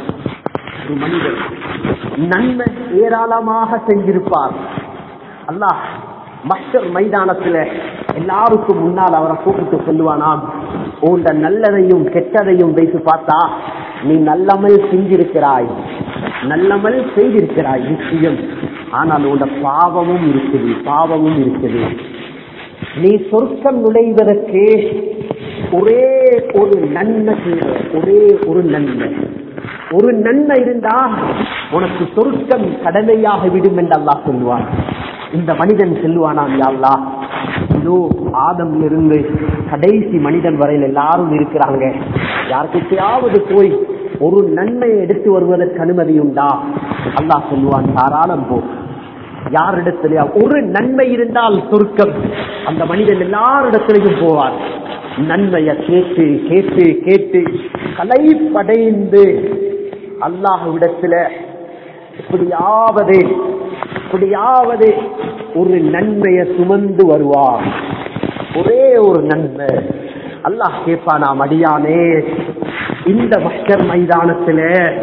ஒரு மனிதன் நன்மை ஏராளமாக செஞ்சிருப்பார் அல்லாஹ் மஸ்டர் மைதானத்துல எல்லாருக்கும் முன்னால் அவரை கூப்பிட்டு சொல்லுவானாம் உண்ட நல்லதையும் கெட்டதையும் வைத்து பார்த்தா நீ நல்லமல் செஞ்சிருக்கிறாய் நல்லமல் செய்திருக்கிறாய் நிச்சயம் ஆனால் உண்ட பாவமும் இருக்குது பாவமும் இருக்குது நீ சொர்க்கம் நுழைவதற்கு ஒரே ஒரு நன்மை தேவை ஒரே ஒரு நன்மை ஒரு நன்மை இருந்தா உனக்கு சொர்க்கம் கடமையாக விடும் என்று அல்லாஹ் சொல்லுவான் இந்த மனிதன் செல்வானாம் யாழ்லா இதோ ஆதம் இருந்து கடைசி மனிதன் வரையில் எல்லாரும் இருக்கிறாங்க யாருக்கிட்டையாவது போய் ஒரு நன்மையை எடுத்து வருவதற்கு அனுமதி உண்டா அல்லாஹ் சொல்லுவான் தாராளம் போ யாரிடத்திலேயா ஒரு நன்மை இருந்தால் சொர்க்கம் அந்த மனிதன் எல்லாரிடத்திலையும் போவார் நன்மையை கேட்டு கேட்டு கேட்டு கலைப்படைந்து அல்லாஹ்விடத்துல இப்படியாவது இப்படியாவது ஒரு நன்மையை சுமந்து வருவார் ஒரே ஒரு நன்மை அல்லாஹ் கேட்பானா மடியானே இந்த மக்கள் மைதானத்துல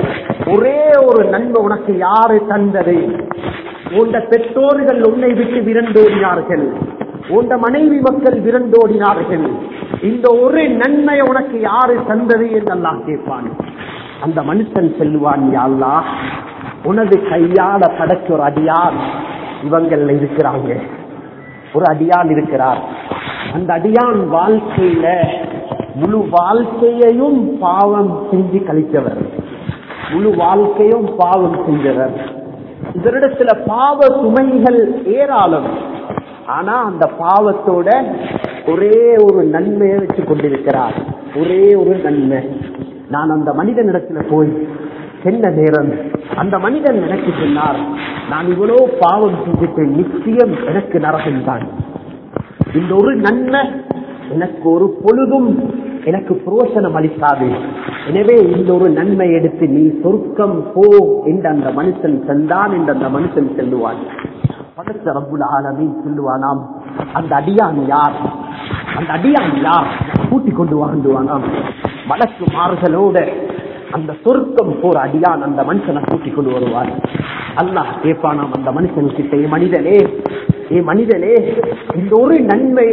ஒரே ஒரு நன்மை உனக்கு யாரு தந்தது உண்ட பெற்றோர்கள் உன்னை விட்டு விரண்டோடினார்கள் உண்ட மனைவி மக்கள் விரண்டோடினார்கள் இந்த ஒரு நன்மை உனக்கு யாரு தந்தது என்று அல்லாஹ் கேட்பான் அந்த மனுஷன் செல்வான் யாழ்லா உனது கையால படைச்ச ஒரு அடியார் இவங்கள்ல இருக்கிறாங்க ஒரு அடியான் இருக்கிறார் அந்த அடியான் வாழ்க்கையில முழு வாழ்க்கையையும் பாவம் செஞ்சு கழித்தவர் முழு வாழ்க்கையும் பாவம் செஞ்சவர் இதனிடத்துல பாவ சுமைகள் ஏராளம் ஆனா அந்த பாவத்தோட ஒரே ஒரு நன்மையை வச்சு கொண்டிருக்கிறார் ஒரே ஒரு நன்மை நான் அந்த மனிதனிடத்துல போய் சென்ற நேரம் அந்த மனிதன் எனக்கு சொன்னார் நான் இவ்வளவு பாவம் செஞ்சுட்டேன் நிச்சயம் எனக்கு நரகம் தான் இந்த ஒரு நன்மை எனக்கு ஒரு பொழுதும் எனக்கு புரோசனம் அளிக்காது எனவே இந்த ஒரு நன்மை எடுத்து நீ சொர்க்கம் போ என்று அந்த மனுஷன் சென்றான் என்று அந்த மனுஷன் செல்லுவான் படைத்த ரப்புல் ஆலமீன் சொல்லுவானாம் அந்த அடியான் யார் அந்த அடியான் யார் கூட்டிக் கொண்டு வாழ்ந்துவானாம் வழக்கு மாறுகளோட அந்த சொர்க்கம் போற அடியான் அந்த மனுஷனை கூட்டிக் கொண்டு வருவார் அல்லாஹ் கேட்பானாம் அந்த மனுஷன் கிட்ட ஏ மனிதனே ஏ மனிதனே இந்த ஒரு நன்மைய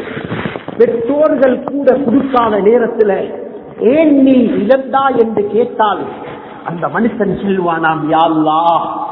பெற்றோர்கள் கூட கொடுக்காத நேரத்துல ஏன் நீ இழந்தா என்று கேட்டால் அந்த மனுஷன் சொல்வானாம் யாழ்லா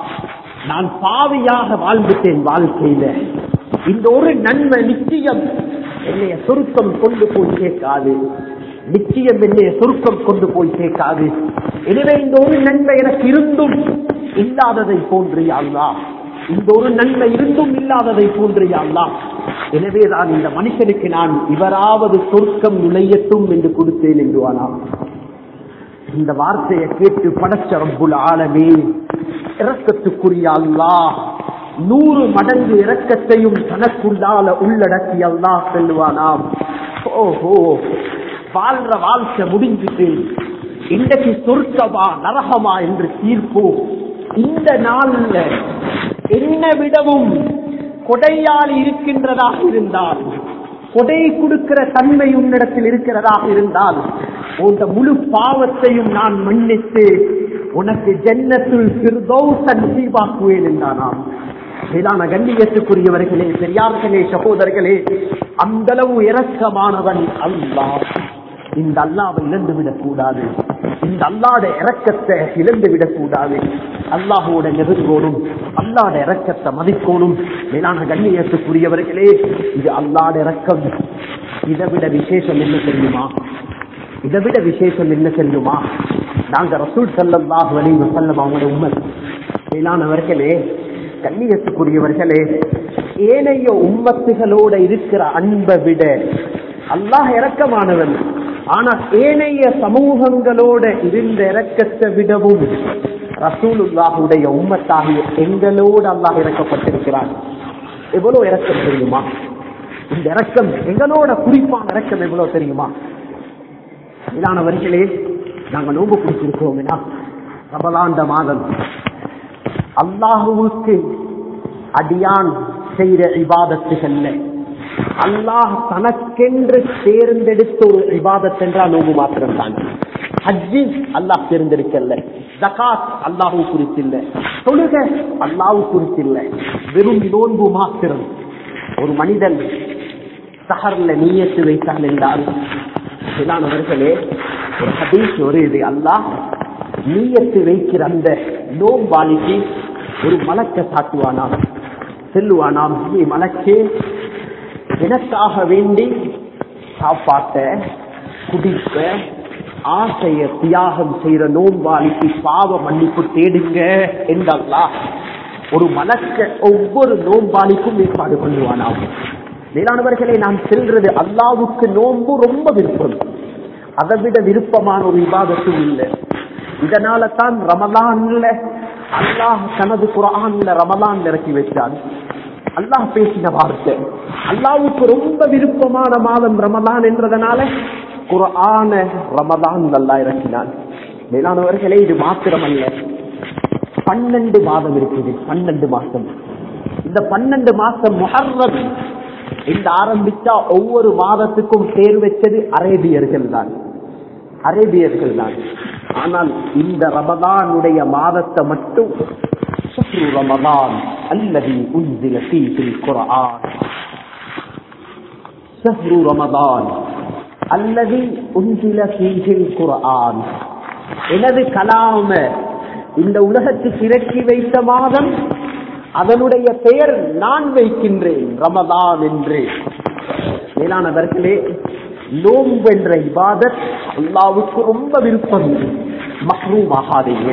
நான் பாவியாக வாழ்ந்துட்டேன் வாழ்க்கையில இந்த ஒரு நன்மை நிச்சயம் என்னைய சொருக்கம் கொண்டு போய் சேர்க்காது நிச்சயம் என்னைய சொருக்கம் கொண்டு போய் சேர்க்காது எனவே இந்த ஒரு நன்மை எனக்கு இருந்தும் இல்லாததை போன்று அல்லா இந்த ஒரு நன்மை இருந்தும் இல்லாததை போன்று அல்லா எனவேதான் இந்த மனுஷனுக்கு நான் இவராவது சொர்க்கம் நுழையட்டும் என்று கொடுத்தேன் என்று ஆனாம் இந்த வார்த்தையை கேட்டு படைச்ச ரப்புல் ஆலமே இரக்கத்துக்குரிய அல்லாஹ் நூறு மடங்கு இரக்கத்தையும் தனக்குள்ளால உள்ளடக்கி அல்லாஹ் செல்வானாம் ஓஹோ வாழ்ற வாழ்க்கை முடிஞ்சுட்டு இன்றைக்கு சொர்க்கமா நரகமா என்று தீர்ப்பு இந்த நாள்ல என்ன விடவும் கொடையால் இருக்கின்றதாக இருந்தால் கொடை கொடுக்கிற தன்மை உன்னிடத்தில் இருக்கிறதாக இருந்தால் உந்த முழு பாவத்தையும் நான் மன்னித்து உனக்கு ஜன்னத்துள் சிறுதோசன் சீவாக்குவேன் என்றானாம் மேலான கண்ணியத்துக்குரியவர்களே பெரியார்களே சகோதரர்களே அந்த அளவு இரக்கமானவன் அல்லாஹ் இந்த அல்லாவை இழந்து விடக்கூடாது இந்த அல்லாட இறக்கத்தை இழந்து விடக்கூடாது அல்லாஹோட நெருங்கோடும் அல்லாட இறக்கத்தை மதிக்கோணும் மேலான கண்ணியத்துக்குரியவர்களே இது அல்லாட இறக்கம் இதை விட விசேஷம் என்ன தெரியுமா இதை விட விசேஷம் என்ன தெரியுமா நாங்க ரசூல் சல்லாஹ் வலிவு செல்லம் அவங்களோட உண்மை மேலானவர்களே கண்ணியத்துக்குரியவர்களே ஏனைய உம்மத்துகளோட இருக்கிற அன்பை விட அல்லாஹ் இறக்கமானவன் ஆனா ஏனைய சமூகங்களோட இருந்த இறக்கத்தை விடவும் ரசூலுல்லாஹுடைய உம்மத்தாகிய எங்களோடு அல்லாஹ் இறக்கப்பட்டிருக்கிறார் எவ்வளவு இறக்கம் தெரியுமா இந்த இறக்கம் எங்களோட குறிப்பான இறக்கம் எவ்வளவு தெரியுமா இதானவர்களே நாங்க நோம்பு பிடிச்சிருக்கோம் ரபலாண்ட மாதம் அல்லாஹுவுக்கு அடியான் செய்த இபாதத்துகள்ல அல்லாஹ் தனக்கென்று தேர்ந்தெடுத்த ஒரு இபாதத் என்றால் நோம்பு மாத்திரம்தான் ஹஜ்ஜி அல்லாஹ் தேர்ந்தெடுக்கல ஜகாத் அல்லாஹு குறித்தில்ல தொழுக அல்லாஹு குறித்தில்ல வெறும் நோன்பு மாத்திரம் ஒரு மனிதன் சஹர்ல நீயத்து வைத்தால் என்றால் சிலானவர்களே ஒரு ஹதீஸ் ஒரு இது அல்லாஹ் நீயத்து வைக்கிற அந்த நோம்பாளிக்கு ஒரு மலக்க சாட்டுவானாம் செல்லுவானாம் நீ மலக்கே எனக்காக வேண்டி சாப்பாட்ட குடிக்க ஆசைய தியாகம் செய்யற நோம்பாளிக்கு பாவ மன்னிப்பு தேடுங்க என்றல்லா ஒரு மலக்க ஒவ்வொரு நோம்பாளிக்கும் ஏற்பாடு பண்ணுவானாம் மேலானவர்களே நான் செல்றது அல்லாவுக்கு நோன்பு ரொம்ப விருப்பம் அதை விட விருப்பமான ஒரு விவாதத்தும் இல்லை இதனால தான் ரமலான்ல அல்லாஹ் தனது குரான்ல ரமலான் இறக்கி வச்சான் அல்லாஹ் பேசின வார்த்தை அல்லாவுக்கு ரொம்ப விருப்பமான மாதம் ரமலான் என்றதனால குரான ரமலான் நல்லா இறக்கினான் மேலானவர்களே இது மாத்திரமல்ல பன்னெண்டு மாதம் இருக்குது பன்னெண்டு மாசம் இந்த பன்னெண்டு மாசம் முஹர்ரம் இந்த ஆரம்பிச்சா ஒவ்வொரு மாதத்துக்கும் பேர் வச்சது அரேபியர்கள் தான் அரேபியர்கள் தான் ஆனால் இந்த ரமதானுடைய மாதத்தை மட்டும் சுற்று ரமதான் அல்லது உந்தில தீபில் குரான் சஹ்ரு ரமதான் அல்லது உந்தில தீபில் குரான் எனது கலாம இந்த உலகத்துக்கு இறக்கி வைத்த மாதம் அதனுடைய பெயர் நான் வைக்கின்றேன் ரமதான் என்று மேலானவர்களே நோம்பு என்ற இபாதத் அல்லாவுக்கு ரொம்ப விருப்பம் மஹ்ரூம் ஆகாதீங்க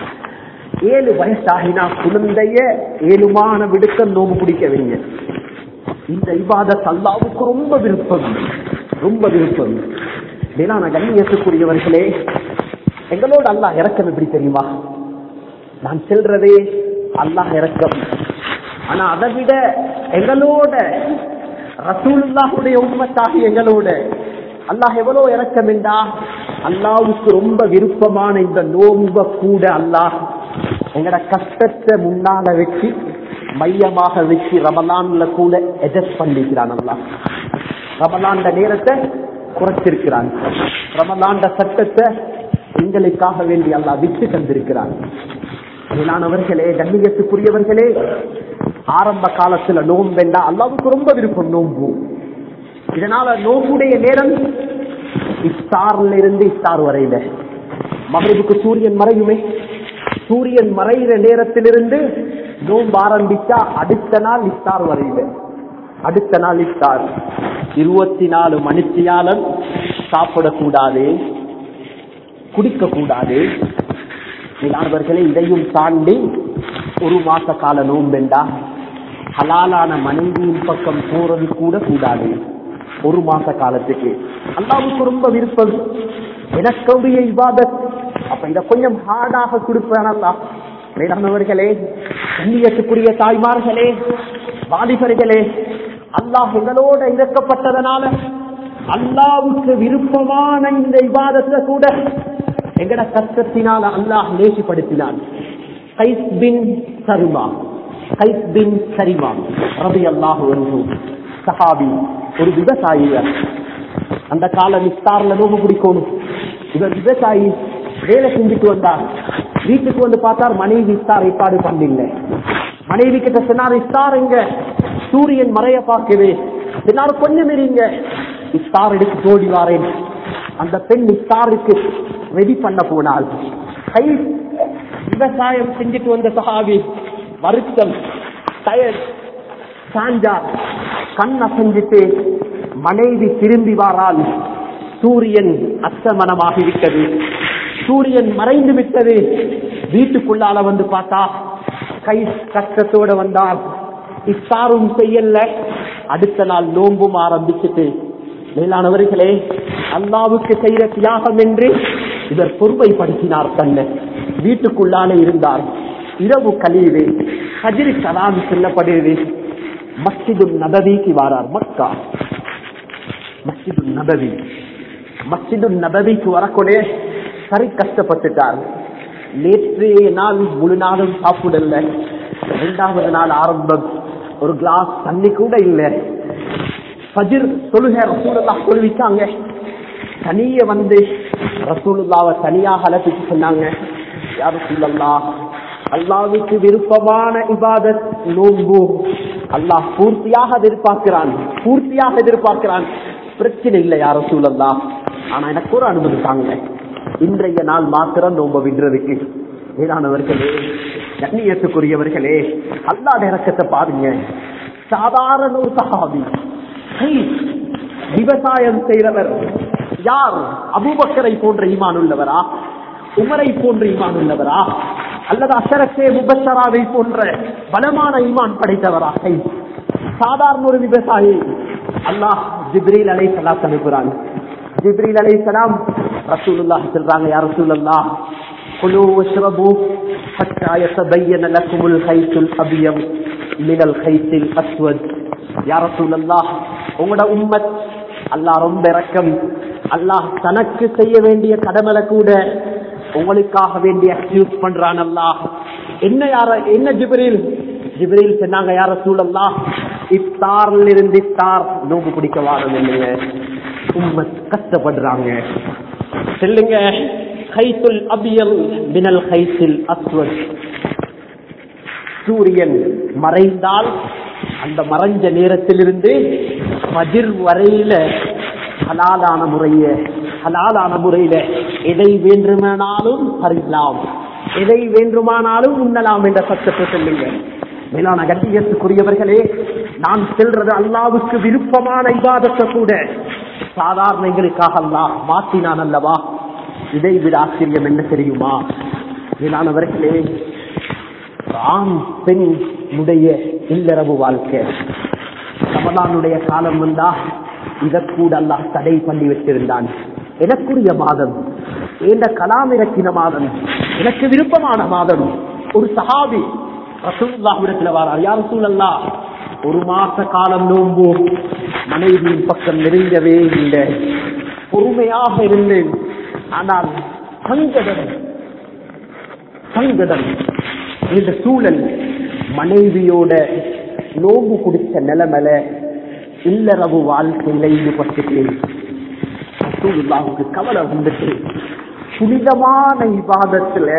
ஏழு வயசாகினா குழந்தைய ஏழுமான விடுக்க நோம்பு பிடிக்க வைங்க இந்த இபாதத் அல்லாவுக்கு ரொம்ப விருப்பம் ரொம்ப விருப்பம் மேலான கண்ணியத்துக்குரியவர்களே எங்களோட அல்லாஹ் இறக்கம் எப்படி தெரியுமா நான் செல்றதே அல்லாஹ் இறக்கம் ஆனா அதை விட எங்களோட ரசூலுல்லாஹுடைய உண்மத்தாக எங்களோட அல்லாஹ் எவ்வளவு இறக்கம் என்றா அல்லாவுக்கு ரொம்ப விருப்பமான இந்த நோம்ப கூட அல்லாஹ் எங்கட கஷ்டத்தை முன்னால வச்சு மையமாக வச்சு ரமலான்ல கூட அட்ஜஸ்ட் பண்ணிக்கிறான் அல்லாஹ் ரமலாண்ட நேரத்தை குறைச்சிருக்கிறான் ரமலாண்ட சட்டத்தை எங்களுக்காக வேண்டி அல்லாஹ் விட்டு தந்திருக்கிறான் மேலானவர்களே கண்ணியத்துக்குரியவர்களே ஆரம்ப காலத்துல நோம்பெண்டா அல்லாவுக்கு ரொம்ப விருப்பம் நோம்பு இதனால நோம்புடைய நேரம் இஃப்தார்ல இருந்து இஃப்தார் வரையில மகரிபுக்கு சூரியன் மறையுமே சூரியன் மறைகிற நேரத்திலிருந்து நோன்பு ஆரம்பிச்சா அடுத்த நாள் இஃப்தார் வரையில அடுத்த நாள் இஃப்தார் இருபத்தி நாலு மணித்தியாலம் சாப்பிடக்கூடாது குடிக்க கூடாது இல்லாதவர்களே இதையும் தாண்டி ஒரு மாச கால நோம்பெண்டா ஹலாலான மனைவியின் பக்கம் போறது கூட கூடாது ஒரு மாச காலத்துக்கு அல்லாவுக்கு ரொம்ப விருப்பம் எனக்குடைய இபாதத் அப்ப இத கொஞ்சம் ஹார்டாக கொடுப்பேனல்லா மேலானவர்களே கண்ணியத்துக்குரிய தாய்மார்களே வாலிபர்களே அல்லாஹ் எங்களோட இறக்கப்பட்டதனால அல்லாவுக்கு விருப்பமான இந்த இபாதத்தை கூட எங்கட கஷ்டத்தினால் அல்லாஹ் லேசிப்படுத்தினான் கைஸ் பின் சருமா கைஸ் பின் சரிமா ரவி அல்லாஹ் சஹாபி ஒரு விவசாயியர் அந்த காலம் இஸ்தார்ல நோம்பு பிடிக்கணும் இவர் விவசாயி வேலை செஞ்சுட்டு வந்தார் வீட்டுக்கு வந்து பார்த்தார் மனைவி இஸ்தார் ஏற்பாடு பண்ணல மனைவி கிட்ட சொன்னார் இஸ்தார் எங்க சூரியன் மறைய பார்க்குது சொன்னார் கொஞ்சம் இருங்க இஸ்தார் எடுத்து ஓடி வாரேன் அந்த பெண் இஸ்தாருக்கு ரெடி பண்ண போனால் கை விவசாயம் செஞ்சுட்டு வந்த சஹாபி வருத்தம் டயர் சாஞ்சார் கண் அசைஞ்சிட்டு மனைவி திரும்பி வாரால் சூரியன் அஸ்தமனமாகிவிட்டது சூரியன் மறைந்து விட்டது வீட்டுக்குள்ளால வந்து பார்த்தா கை கஷ்டத்தோட வந்தால் இஃப்தாரும் செய்யல அடுத்த நாள் நோம்பும் ஆரம்பிச்சுட்டு மேலானவர்களே அல்லாவுக்கு செய்த தியாகம் என்று இவர் பொறுமைப்படுத்தினார் தன்னை வீட்டுக்குள்ளாலே இருந்தார் இரவு கழியுது ஹஜிரி கலாம் சொல்லப்படுது மஸ்ஜிது நபவிக்கு வாரார் மக்கா மஸ்ஜிது நபவி மஸ்ஜிது நபவிக்கு வரக்கூடிய சரி கஷ்டப்பட்டுட்டார் நேற்றைய நாள் முழு நாளும் சாப்பிடல இரண்டாவது நாள் ஆரம்பம் ஒரு கிளாஸ் தண்ணி கூட இல்லை ஃபஜிர் தொழுகை ரசூலுல்லா சொல்லிவிட்டாங்க தனிய வந்து ரசூலுல்லாவை தனியாக அழைப்பிட்டு சொன்னாங்க யார் சொல்லல்லா அல்லாவுக்கு விருப்பமான இபாதத் நோன்பு அல்லாஹ் பூர்த்தியாக எதிர்பார்க்கிறான் பூர்த்தியாக எதிர்பார்க்கிறான் பிரச்சனை இல்லை யாரும் சூழல்லா ஆனா எனக்கு ஒரு அனுமதி தாங்க இன்றைய நாள் மாத்திரம் நோம்ப விடுறதுக்கு மேலானவர்களே கண்ணியத்துக்குரியவர்களே அல்லாத இறக்கத்தை பாருங்க சாதாரண ஒரு சகாபி விவசாயம் செய்தவர் யார் அபுபக்கரை போன்ற ஈமான் உள்ளவரா உமரை போன்ற ஈமான் உள்ளவரா அல்லது அசரத்தே முபஷராவை போன்ற பலமான ஈமான் படைத்தவரா சாதாரண ஒரு விவசாயி அல்லாஹ் ஜிப்ரீல் அலை சலாத் அனுப்புறாங்க ஜிப்ரீல் அலை சலாம் ரசூலுல்லாஹ் சொல்றாங்க யார் ரசூலுல்லாஹ் குலு வஷ்ரபு حتى يتبين لكم الخيط الابيض من الخيط الاسود يا رسول الله உங்களோட உம்மத் அல்லாஹ் ரொம்ப இரக்கம் அல்லாஹ் தனக்கு செய்ய வேண்டிய கடமலை கூட உங்களுக்காக வேண்டி எக்ஸ்கியூஸ் பண்றான் அல்லாஹ் என்ன யார என்ன ஜிப்ரீல் ஜிப்ரீல் சொன்னாங்க யார சூழல்லா இஃப்தார்ல இருந்து இஃப்தார் நோம்பு பிடிக்க வாரம் இல்லைங்க உம்மத் கஷ்டப்படுறாங்க சொல்லுங்க கைத்துல் அபியல் மினல் கைத்தில் அஸ்வத் சூரியன் மறைந்தால் அந்த மறைஞ்ச நேரத்திலிருந்து பஜிர் வரையில ஹலாலான முறைய ஹலாலான முறையில எதை வேண்டுமானாலும் பறிக்கலாம் எதை வேண்டுமானாலும் உண்ணலாம் என்ற சத்தத்தை சொல்லுங்க மேலான கட்டியத்துக்குரியவர்களே நான் செல்றது அல்லாவுக்கு விருப்பமான இபாதத்தை கூட சாதாரண எங்களுக்காக அல்லா மாற்றினான் அல்லவா இதை விட ஆச்சரியம் என்ன தெரியுமா மேலானவர்களே ஆண் பெண் உடைய இல்லறவு வாழ்க்கை ரமலானுடைய காலம் வந்தா இதற்கூட அல்லாஹ் தடை பண்ணி வச்சிருந்தான் எனக்குரிய மாதம் என்ற கலாம் இறக்கின மாதம் எனக்கு விருப்பமான மாதம் ஒரு சஹாபி ரசூல்லாவிடத்தில் வாரார் யார் சூழல்லா ஒரு மாச காலம் நோம்பு மனைவியின் பக்கம் நெருங்கவே இல்லை பொறுமையாக இருந்தேன் ஆனால் சங்கடம் சங்கடம் இந்த சூழல் மனைவியோட நோம்பு குடிச்ச நிலைமையில இல்லறவு வாழ்க்கையில ஈடுபட்டுட்டேன் ரசூலுல்லாவுக்கு கவலை வந்துட்டு புனிதமான இபாதத்துல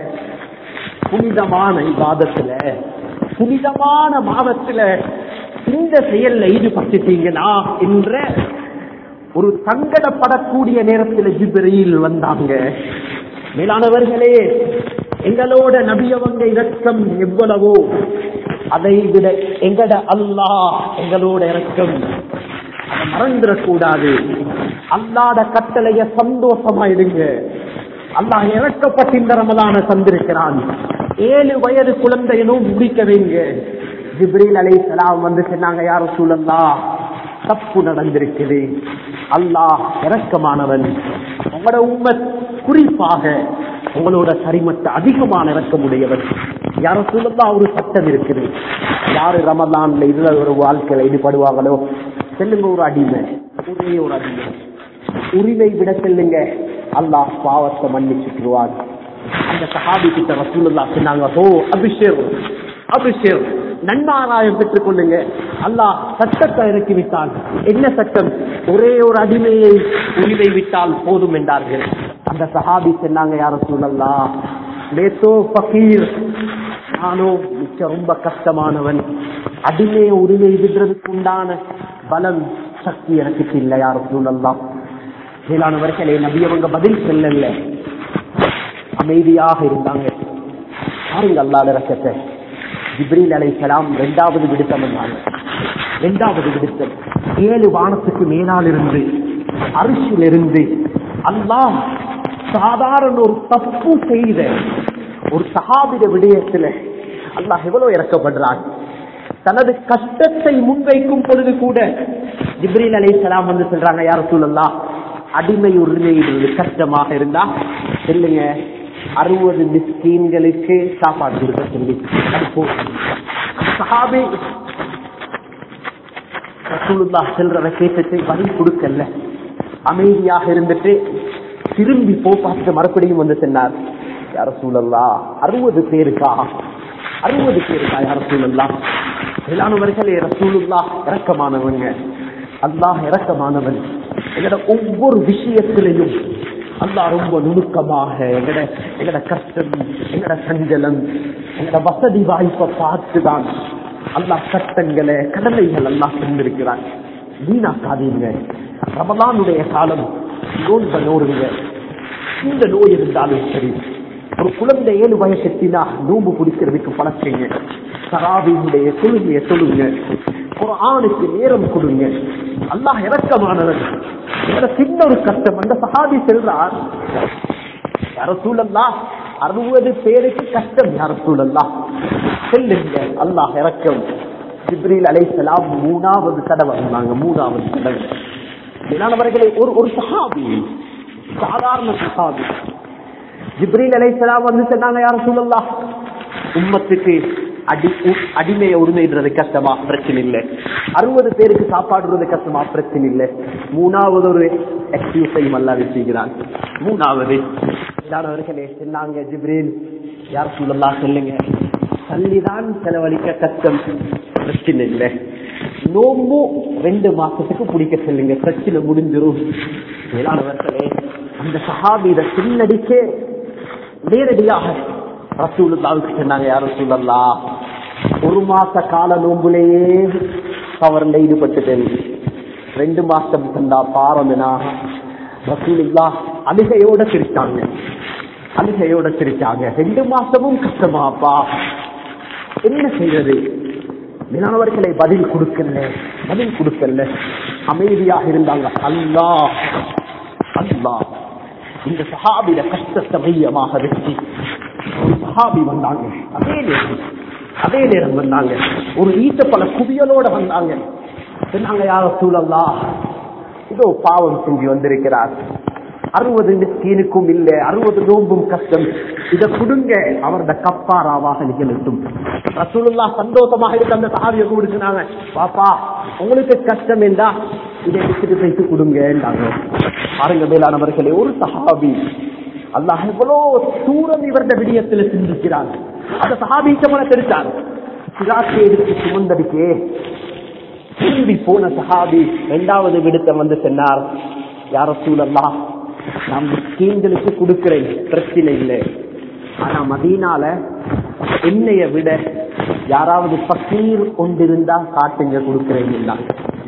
புனிதமான இபாதத்துல புனிதமான மாதத்துல இந்த செயல்ல ஈடுபட்டுட்டீங்கன்னா என்ற ஒரு சங்கடப்படக்கூடிய நேரத்தில் ஜிப்ரீல் வந்தாங்க மேலானவர்களே எங்களோட நபியவங்க இரக்கம் எவ்வளவோ அதை விட எங்கட அல்லாஹ் எங்களோட இரக்கம் அதை மறந்துடக்கூடாது அல்லாத கட்டளைய சந்தோஷமா எடுங்க அல்லாஹ் இறக்கப்பட்ட இந்த ரமலான தந்திருக்கிறான் ஏழு வயது குழந்தையனும் முடிக்க வைங்க ஜிப்ரீல் அலை சலாம் வந்து சொன்னாங்க யாரும் சூழல்லா தப்பு நடந்திருக்குது அல்லாஹ் இறக்கமானவன் உங்களோட உம்மத் குறிப்பாக உங்களோட சரிமட்ட அதிகமான இறக்கமுடையவன் யாரும் சூழல்லா ஒரு சட்டம் இருக்குது யாரு ரமலான்ல இதுல ஒரு வாழ்க்கையில ஈடுபடுவாங்களோ செல்லுங்க ஒரு அடிமை ஒரே ஒரு அடிமை உரிமை விட செல்லுங்க அல்லாஹ் பாவத்தை மன்னிச்சுட்டுருவான் அந்த சஹாபி கிட்ட ரசூலுல்லா சொன்னாங்க ஓ அபிஷேக் அபிஷேக் நன்மாராயம் பெற்றுக் கொள்ளுங்க அல்லாஹ் சட்டத்தை இறக்கி விட்டான் என்ன சட்டம் ஒரே ஒரு அடிமையை உரிமை விட்டால் போதும் என்றார்கள் அந்த சஹாபி சொன்னாங்க யார சூழல்லா லேசோ பகீர் நானோ மிச்ச ரொம்ப கஷ்டமானவன் அடிமையை உரிமை விடுறதுக்கு உண்டான பலம் சக்தி எனக்கு இல்லை யார சூழல்லாம் மேலானவர்களே நபியவங்க பதில் செல்லல அமைதியாக இருந்தாங்க பாருங்க அல்லாத ரசத்தை ஜிப்ரீல் அலை சலாம் இரண்டாவது விடுத்தம் வந்தாங்க இரண்டாவது விடுத்தம் ஏழு வானத்துக்கு மேலால் இருந்து அரிசியில் இருந்து அல்லாஹ் சாதாரண ஒரு தப்பு செய்த ஒரு சகாபித விடயத்துல அல்லாஹ் எவ்வளவு இறக்கப்படுறான் தனது கஷ்டத்தை முன்வைக்கும் பொழுது கூட ஜிப்ரீல் அலை சலாம் வந்து சொல்றாங்க யார சொல்லலாம் அடிமை உரிமையிடுவது கஷ்டமாக இருந்தா சொல்லுங்க அறுபது மிஸ்கீன்களுக்கு சாப்பாடு கொடுக்க சொல்லி அது போதும். சஹாபி ரசூலுல்லாஹ் செல்றத கேட்டுட்டு பதில் கொடுக்கல அமைதியாக இருந்துட்டு திரும்பி போ பார்த்து மறுபடியும் வந்து சொன்னார் யார சூழல்லா அறுபது பேருக்கா அறுபது பேருக்கா யார சூழல்லா எல்லானவர்களே ரசூலுல்லா இறக்கமானவங்க அல்லாஹ் இறக்கமானவன் எங்கட ஒவ்வொரு விஷயத்திலையும் அல்லாஹ் ரொம்ப நுணுக்கமாக எங்கட எங்கட கஷ்டம் எங்கட சஞ்சலம் எங்கட வசதி வாய்ப்பை பார்த்துதான் அல்லாஹ் சட்டங்களை கடமைகள் எல்லாம் சென்றிருக்கிறான் வீணாக்காதீங்க ரமலானுடைய காலம் நோன்ப நோருங்க இந்த நோய் இருந்தாலும் சரி ஒரு குழந்தை ஏழு வயசு எத்தினா நோம்பு பிடிக்கிறதுக்கு பழக்குங்க சராவினுடைய தொழுகையை சொல்லுங்க ஒரு ஆணுக்கு நேரம் கொடுங்க அல்லாஹ் இறக்கமானவன் இதுல சின்ன ஒரு கஷ்டம் அந்த சஹாபி செல்றார் யார சூழல்லா அறுபது பேருக்கு கஷ்டம் யார சூழல்லா செல்லுங்க அல்லாஹ் இறக்கம் ஜிப்ரீல் அலைசலாம் மூணாவது தடவை வந்தாங்க மூணாவது தடவை மேலானவர்களே ஒரு ஒரு சஹாபி சாதாரண சஹாபி ஜிப்ரீல் அலைசலாம் வந்து சொன்னாங்க யார சூழல்லா உம்மத்துக்கு அடி உ- அடிமையை உரிமைன்றது கஷ்டமா பிரச்சனை இல்லை அறுபது பேருக்கு சாப்பாடுறது கஷ்டமா பிரச்சனை இல்லை மூணாவது ஒரு எக்ஸ்கியூஸையும் அல்லா வச்சுக்கிறான் மூணாவது அவர்களே சொன்னாங்க ஜிப்ரீல் யார் சொல்லலாம் சொல்லுங்க தள்ளிதான் செலவழிக்க கஷ்டம் பிரச்சனை இல்லை நோம்பு ரெண்டு மாசத்துக்கு பிடிக்க சொல்லுங்க பிரச்சனை முடிஞ்சிரும் மேலானவர்களே அந்த சஹாபி இதை பின்னடிக்கே நேரடியாக ரசூலுல்லாவுக்கு சொன்னாங்க யாரும் சொல்லலாம் ஒரு மாச கால நோம்புலேயே தவறுல ஈடுபட்டுட்டேன் ரெண்டு மாசம் தந்தா பாரம்னா ரசூலுல்லா அழுகையோட சிரிச்சாங்க அழுகையோட சிரிச்சாங்க ரெண்டு மாசமும் கஷ்டமாப்பா என்ன செய்யறது மீனவர்களை பதில் கொடுக்கல பதில் கொடுக்கல அமைதியாக இருந்தாங்க அல்லாஹ் அல்லாஹ் இந்த சஹாபில கஷ்டத்தை மையமாக வச்சு ஒரு சஹாபி வந்தாங்க அதே நேரம் அதே நேரம் வந்தாங்க ஒரு ஈட்ட பல குவியலோட வந்தாங்க சொன்னாங்க யார சூழல்லா இதோ பாவம் செஞ்சு வந்திருக்கிறார் அறுபது மிஸ்கீனுக்கும் இல்ல அறுபது நோம்பும் கஷ்டம் இத கொடுங்க அவரது கப்பாராவாக நிகழட்டும் ரசூலுல்லா சந்தோஷமாக இருக்க அந்த சாவியை கொடுக்குறாங்க பாப்பா உங்களுக்கு கஷ்டம் என்றா இதை எடுத்துட்டு போயிட்டு கொடுங்கன்றாங்க பாருங்க மேலானவர்களே ஒரு சஹாபி அல்லாஹ் எவ்வளவு தூரம் இவரது விடயத்தில் சிந்திக்கிறார் அந்த சஹாபி சமண தெரிச்சார் சிராக்கை எடுத்து சுமந்தடிக்கே திரும்பி போன சஹாபி இரண்டாவது விடுத்தம் வந்து சொன்னார் யார சூழல்லா நான் முஸ்லீம்களுக்கு கொடுக்கிறேன் பிரச்சனை இல்லை ஆனா மதீனால என்னைய விட யாராவது பக்கீர் கொண்டிருந்தா காட்டுங்க கொடுக்கிறேன் என்றாங்க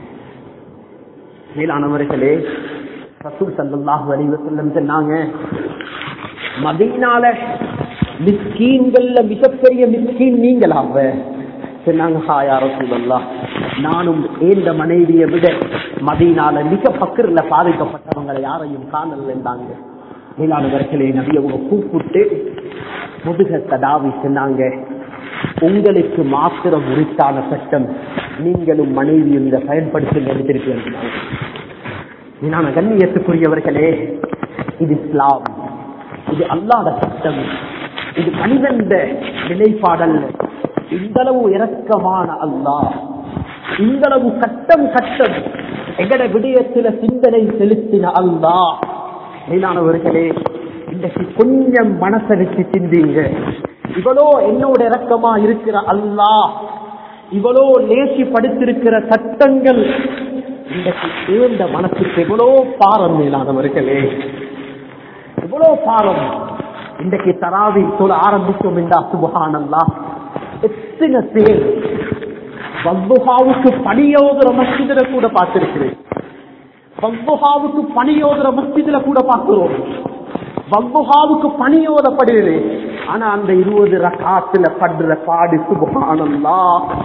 மேலானவர்களே ரசூல் சல்லாஹு அலைஹி வஸல்லம் சொன்னாங்க மதீனால மிஸ்கீன்கள்ல மிகப்பெரிய மிஸ்கீன் நீங்களாவ சொன்னாங்க ஹாயா ரசூலல்லாஹ் நானும் ஏந்த மனைவியை விட மதீனால மிக பக்கத்துல பாதிக்கப்பட்டவங்களை யாரையும் காணல் இருந்தாங்க மேலானவர்களே நபி அவங்க கூப்பிட்டு முதுக தடாவி சொன்னாங்க உங்களுக்கு மாத்திரம் உரித்தான சட்டம் நீங்களும் மனைவியும் இதை பயன்படுத்தி எடுத்திருக்கீங்க நான் கண்ணியத்துக்குரியவர்களே இது இஸ்லாம் இது அல்லாத சட்டம் இது மனிதந்த நிலைப்பாடல் இந்த அளவு இரக்கமான அல்லாஹ் இந்த அளவு கட்டம் கட்டம் எங்கட விடயத்துல சிந்தனை செலுத்தின அல்லா மேலானவர்களே இன்றைக்கு கொஞ்சம் மனசை வச்சு சிந்திங்க இவ்வளோ என்னோட இறக்கமா இருக்கிற அல்லாஹ் இவ்வளோ லேசி படுத்திருக்கிற சட்டங்கள் இன்றைக்கு சேர்ந்த மனசுக்கு எவ்வளோ பாரம் மேலானவர்களே எவ்வளோ பாரம் இன்றைக்கு தராவி சொல்ல ஆரம்பித்தோம் என்றா சுபகானல்லா எத்தனை பேர் வல்லுஹாவுக்கு பணியோதுற மஸ்ஜிதில கூட பார்த்திருக்கிறேன் வல்லுஹாவுக்கு பணியோதுற மஸ்ஜிதில கூட பார்க்கிறோம் வல்லுஹாவுக்கு பணியோதப்படுகிறது ஆனா அந்த இருபது ரகாத்துல படுற பாடு சுபகானல்லா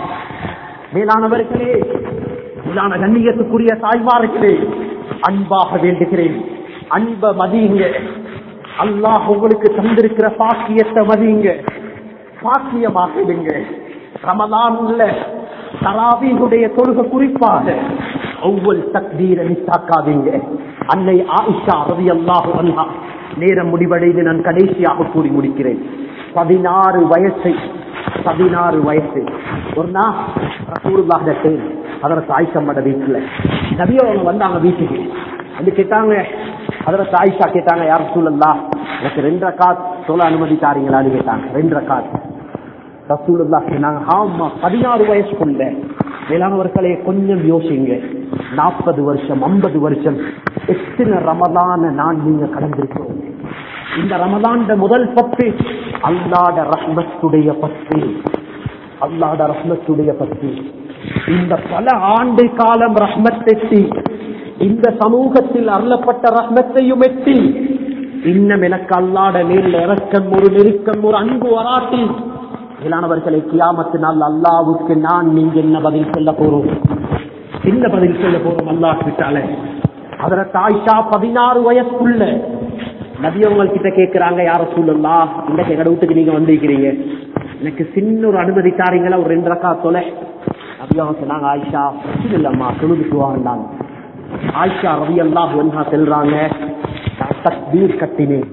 மேலானவர்களே மேலான கண்ணியத்துக்குரிய தாய்மார்களே அன்பாக வேண்டுகிறேன் அன்ப மதியுங்க அல்லாஹ் உங்களுக்கு தந்திருக்கிற பாக்கியத்தை மதியுங்க பாக்கியமாக இருங்க ரமலான்ல தராவீனுடைய தொழுகை குறிப்பாக ஒவ்வொரு தக்தீர மிஸ்ஸாக்காதீங்க அன்னை ஆயிஷா ரவி அல்லாஹு அல்லாஹ் நேரம் முடிவடைந்து நான் கடைசியாக கூறி முடிக்கிறேன் பதினாறு வயசை பதினாறு வயசு ஒரு நாள் ரசூலுல்லாஹிட்ட அதற்கு ஆயிஷம்மட வீட்டுல நபிய அவங்க வந்தாங்க வீட்டுக்கு வந்து கேட்டாங்க அதற்கு ஆயிஷா கேட்டாங்க யார் சூழல்லா எனக்கு ரெண்டு ரக்காத் சொல்ல அனுமதி தாரீங்களான்னு கேட்டாங்க ரெண்டு ரக்காத் ரசூலுல்லா சொன்னாங்க ஆமா பதினாறு வயசுக்குள்ள வேளாணவர்களே கொஞ்சம் யோசிங்க நாற்பது வருஷம் ஐம்பது வருஷம் எத்தனை ரமதான நான் நீங்க கடந்திருக்கிறோம் இந்த ரமதான்ட முதல் பத்து அல்லாட ரஹ்மத்துடைய பத்து அல்லாட ரஹ்மத்துடைய பத்து இந்த பல ஆண்டு காலம் ரஹ்மத் எட்டி இந்த சமூகத்தில் அருளப்பட்ட ரஹ்மத்தையும் எட்டி இன்னும் எனக்கு அல்லாட மேல் இறக்கம் ஒரு நெருக்கம் ஒரு அன்பு வராட்டி இலானவர்களை கியாமத்து நாள் அல்லாவுக்கு நான் நீங்க என்ன பதில் சொல்ல போறோம் என்ன பதில் சொல்ல போறோம் அல்லாஹ் கிட்டால அதுல தாய்ஷா பதினாறு வயசுக்குள்ள நபியவங்க கிட்ட கேட்கிறாங்க யார சூழல்லா இந்த எங்கட வீட்டுக்கு நீங்க வந்திருக்கிறீங்க எனக்கு சின்ன ஒரு அனுமதி தாரீங்களா ஒரு ரெண்டு ரக்கா தொலை நபியவங்க சொன்னாங்க ஆயிஷா பிரச்சனை இல்லம்மா தொழுதுக்கு வாண்டாங்க ஆயிஷா ரவி அல்லாஹ் ஒன்றா செல்றாங்க நான் தக்பீர் கட்டினேன்